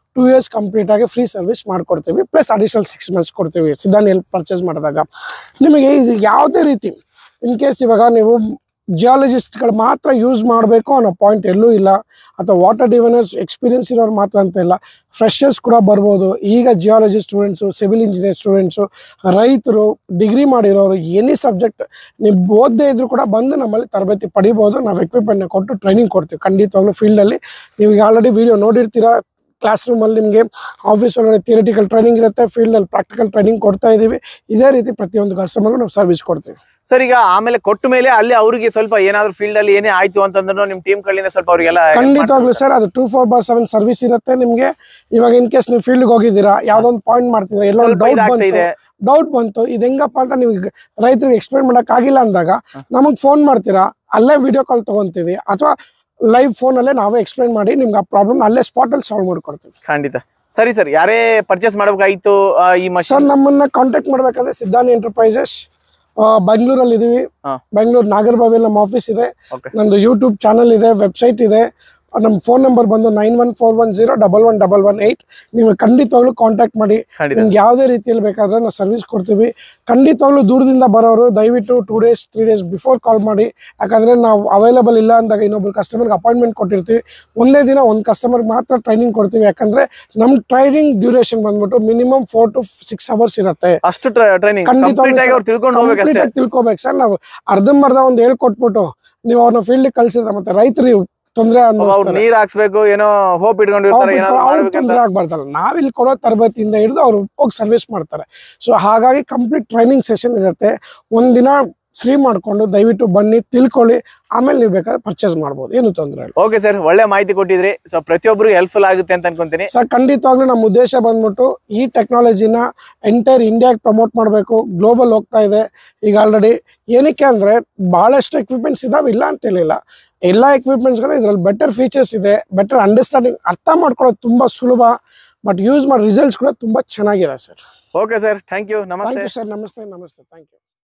A: ಟೂ ಇಯರ್ಸ್ ಕಂಪ್ಲೀಟ್ ಆಗಿ ಫ್ರೀ ಸರ್ವಿಸ್ ಮಾಡ್ಕೊಡ್ತೀವಿ ಪ್ಲಸ್ ಅಡಿಷನಲ್ ಸಿಕ್ಸ್ ಮಂತ್ಸ್ ಕೊಡ್ತೀವಿ ಸಿದ್ಧಾನ್ ಹೆಲ್ಪ್ ಪರ್ಚೇಸ್ ಮಾಡಿದಾಗ ನಿಮಗೆ ಇದು ಯಾವುದೇ ರೀತಿ ಇನ್ ಕೇಸ್ ಇವಾಗ ನೀವು ಜಿಯಾಲಜಿಸ್ಟ್ಗಳು ಮಾತ್ರ ಯೂಸ್ ಮಾಡಬೇಕು ಅನ್ನೋ ಪಾಯಿಂಟ್ ಎಲ್ಲೂ ಇಲ್ಲ ಅಥವಾ ವಾಟರ್ ಡಿವೈನರ್ಸ್ ಎಕ್ಸ್ಪೀರಿಯನ್ಸ್ ಇರೋರು ಮಾತ್ರ ಅಂತ ಇಲ್ಲ ಫ್ರೆಶರ್ಸ್ ಕೂಡ ಬರ್ಬೋದು ಈಗ geology students civil engineer students ರೈತರು ಡಿಗ್ರಿ ಮಾಡಿರೋರು ಎನಿ ಸಬ್ಜೆಕ್ಟ್ ನೀವು ಓದದೇ ಇದ್ರು ಕೂಡ ಬಂದು ನಮ್ಮಲ್ಲಿ ತರಬೇತಿ ಪಡಿಬೋದು ನಾವು ಎಕ್ವಿಪ್ಮೆಂಟ್ನ ಕೊಟ್ಟು ಟ್ರೈನಿಂಗ್ ಕೊಡ್ತೀವಿ ಖಂಡಿತವಾಗ್ಲೂ ಫೀಲ್ಡಲ್ಲಿ ನೀವು ಈಗ ಆಲ್ರೆಡಿ ವಿಡಿಯೋ ನೋಡಿರ್ತೀರಾ ಕ್ಲಾಸ್ ರೂಮಲ್ಲಿ ನಿಮಗೆ ಆಫೀಸ್ ಒಳಗಡೆ ಥಿಯರಿಟಿಕಲ್ ಟ್ರೈನಿಂಗ್ ಇರುತ್ತೆ ಫೀಲ್ಡಲ್ಲಿ ಪ್ರಾಕ್ಟಿಕಲ್ ಟ್ರೈನಿಂಗ್ ಕೊಡ್ತಾ ಇದ್ದೀವಿ ಇದೇ ರೀತಿ ಪ್ರತಿಯೊಂದು ಕಸ್ಟಮರ್ಗೂ ನಾವು ಸರ್ವಿಸ್ ಕೊಡ್ತೀವಿ
B: ಸರ್ ಈಗ ಆಮೇಲೆ ಕೊಟ್ಟ ಮೇಲೆ ಅಲ್ಲಿ ಅವ್ರಿಗೆ ಸ್ವಲ್ಪ ಏನಾದ್ರು ಫೀಲ್ಡ್ ಅಲ್ಲಿ ಏನೇ ಆಯ್ತು ಅಂತಂದ್ರು ನಿಮ್ ಟೀಮ್ ಕಡೆಯಿಂದ ಸ್ವಲ್ಪ ಅವ್ರಿಗೆಲ್ಲ help
A: ಖಂಡಿತವಾಗ್ಲೂ ಸರ್ ಅದು two four by seven service ಇರುತ್ತೆ ನಿಮಗೆ ಇವಾಗ ಇನ್ ಕೇಸ್ ನೀವು ಫೀಲ್ಡ್ಗೆ ಹೋಗಿದ್ದೀರಾ ಯಾವ್ದೊಂದು ಪಾಯಿಂಟ್ ಮಾಡ್ತಿದ್ದೀರಾ ಎಲ್ಲ
B: ಸ್ವಲ್ಪ
A: ಡೌಟ್
B: ಇದಾಗ್ತಾ
A: ಬಂತು
B: ಇದೆ.
A: ಡೌಟ್ ಬಂತು ಇದು ಹೆಂಗಪ್ಪ ಅಂತ ನೀವು ರೈತರಿಗೆ ಎಕ್ಸ್ಪ್ಲೇನ್ ಮಾಡಕ್ ಆಗಿಲ್ಲ ಅಂದಾಗ ನಮಗ್ ಫೋನ್ ಮಾಡ್ತೀರಾ ಅಲ್ಲೇ ವಿಡಿಯೋ ಕಾಲ್ ತಗೊಂತೀವಿ ಅಥವಾ ಲೈವ್ ಫೋನ್ ಅಲ್ಲೇ ನಾವೇ ಎಕ್ಸ್ಪ್ಲೇನ್ ಮಾಡಿ ನಿಮ್ಗೆ ಆ ಪ್ರಾಬ್ಲಮ್ ಅಲ್ಲೇ ಸ್ಪಾಟ್ ಅಲ್ಲಿ ಸಾಲ್ವ್ ಮಾಡ್ಕೊಡ್ತೀವಿ
B: ಖಂಡಿತ ಸರಿ ಸರ್ ಯಾರೇ ಪರ್ಚೇಸ್ ಮಾಡ್ಬೇಕಾಗಿತ್ತು ಆ, ಈ
A: ಸರ್
B: ಮಷಿನ್
A: ನಮ್ಮನ್ನ ಕಾಂಟ್ಯಾಕ್ಟ್ ಮಾಡ್ಬೇಕಂದ್ರೆ ಸಿದ್ಧಾನಿ ಎಂಟರ್ಪ್ರೈಸಸ್ ಬೆಂಗಳೂರಲ್ಲಿ ಇದೀವಿ
B: ಹಾ.
A: ಬೆಂಗಳೂರು ನಾಗರಬಾವಿಯಲ್ಲಿ ನಮ್ಮ ಆಫೀಸ್ ಇದೆ
B: Okay.
A: ನಂದು ಯೂಟ್ಯೂಬ್ ಚಾನಲ್ ಇದೆ ವೆಬ್ಸೈಟ್ ಇದೆ ನಮ್ಮ ಫೋನ್ ನಂಬರ್ ಬಂದು nine one four one zero double one double one eight ನೀವು ಖಂಡಿತವಾಗ್ಲೂ ಕಾಂಟ್ಯಾಕ್ಟ್ ಮಾಡಿ
B: ಖಂಡಿತ
A: ನಿಮ್ಗೆ ಯಾವುದೇ ರೀತಿಯಲ್ಲಿ ಬೇಕಾದ್ರೆ ನಾವು ಸರ್ವಿಸ್ ಕೊಡ್ತೀವಿ ಖಂಡಿತವಾಗ್ಲೂ ದೂರದಿಂದ ಬರೋರು ದಯವಿಟ್ಟು two days three days before call ಮಾಡಿ ಯಾಕಂದ್ರೆ ನಾವು ಅವೈಲೇಬಲ್ ಇಲ್ಲ ಅಂದಾಗ ಇನ್ನೊಬ್ರು ಕಸ್ಟಮರ್ಗೆ ಅಪಾಯಿಂಟ್ಮೆಂಟ್ ಕೊಟ್ಟಿರ್ತೀವಿ ಒಂದೇ ದಿನ ಒಂದು ಕಸ್ಟಮರ್ ಮಾತ್ರ ಟ್ರೈನಿಂಗ್ ಕೊಡ್ತೀವಿ ಯಾಕಂದ್ರೆ ನಮ್ಮ ಟ್ರೈನಿಂಗ್ ಡ್ಯೂರೇಷನ್ ಬಂದ್ಬಿಟ್ಟು minimum four to six hours ಇರುತ್ತೆ
B: ಅಷ್ಟು ಟ್ರೈನಿಂಗ್ ಕಂಪ್ಲೀಟ್ ಆಗಿ ಅವ್ರು ತಿಳ್ಕೊಂಡು ಹೋಗ್ಬೇಕಷ್ಟೇ
A: ತಿಳ್ಕೊಬೇಕು ಸರ್ ನಾವು ಅರ್ಧಂಬರ್ಧ ಒಂದು ಹೇಳ್ಕೊಟ್ಬಿಟ್ಟು ನೀವು ಅವ್ರನ್ನ ಫೀಲ್ಡ್ ಕಳ್ಸಿದ್ರೆ ಮತ್ತೆ ರೈತರು ತೊಂದರೆ
B: ಅವ್ರು ನೀರ್ ಹಾಕ್ಸ್ಬೇಕು ಏನೋ ಹೋಪ್ ಇಟ್ಕೊಂಡಿರ್ತಾರೆ ಏನಾದ್ರು ಮಾಡ್ಬೇಕಂತ
A: ತೊಂದರೆ ಆಗ್ಬಾರ್ದಲ್ಲ ನಾವಿಲ್ಲಿ ಕೊಡೋ ತರಬೇತಿಯಿಂದ ಹಿಡಿದು ಅವ್ರು ಹೋಗಿ ಸರ್ವಿಸ್ ಮಾಡ್ತಾರೆ ಸೊ ಹಾಗಾಗಿ ಕಂಪ್ಲೀಟ್ ಟ್ರೈನಿಂಗ್ ಸೆಷನ್ ಇರುತ್ತೆ ಒಂದಿನ ಫ್ರೀ ಮಾಡ್ಕೊಂಡು ದಯವಿಟ್ಟು ಬನ್ನಿ ತಿಳ್ಕೊಳ್ಳಿ ಆಮೇಲೆ ನೀವು ಬೇಕಾದ್ರೆ ಪರ್ಚೇಸ್ ಮಾಡ್ಬೋದು ಏನು ತೊಂದರೆ ಇಲ್ಲ
B: ಓಕೆ ಸರ್ ಒಳ್ಳೆ ಮಾಹಿತಿ ಕೊಟ್ಟಿದ್ರಿ ಸೊ ಪ್ರತಿಯೊಬ್ಬರು ಹೆಲ್ಪ್ಫುಲ್ ಆಗುತ್ತೆ ಅಂತ ಅನ್ಕೊಂತೀನಿ
A: ಸರ್ ಖಂಡಿತವಾಗ್ಲೂ ನಮ್ಮ ಉದ್ದೇಶ ಬಂದ್ಬಿಟ್ಟು ಈ ಟೆಕ್ನಾಲಜಿನ ಎಂಟೈರ್ ಇಂಡಿಯಾಗೆ ಪ್ರಮೋಟ್ ಮಾಡಬೇಕು ಗ್ಲೋಬಲ್ ಹೋಗ್ತಾ ಇದೆ ಈಗ ಆಲ್ರೆಡಿ ಏನಕ್ಕೆ ಅಂದರೆ ಭಾಳಷ್ಟು ಎಕ್ವಿಪ್ಮೆಂಟ್ಸ್ ಇದಾವೆ ಇಲ್ಲ ಅಂತ ಹೇಳಿಲ್ಲ ಎಲ್ಲ ಎಕ್ವಿಪ್ಮೆಂಟ್ಸ್ಗಳು ಇದರಲ್ಲಿ ಬೆಟರ್ ಫೀಚರ್ಸ್ ಇದೆ ಬೆಟರ್ ಅಂಡರ್ಸ್ಟ್ಯಾಂಡಿಂಗ್ ಅರ್ಥ ಮಾಡ್ಕೊಳ್ಳೋದು ತುಂಬ ಸುಲಭ ಬಟ್ ಯೂಸ್ ಮಾಡೋ ರಿಸಲ್ಟ್ಸ್ ಕೂಡ ತುಂಬ ಚೆನ್ನಾಗಿದೆ sir
B: okay sir thank you ನಮಸ್ತೆ
A: ಥ್ಯಾಂಕ್ ಯು ಸರ್ ನಮಸ್ತೆ ನಮಸ್ತೆ ಥ್ಯಾಂಕ್ ಯು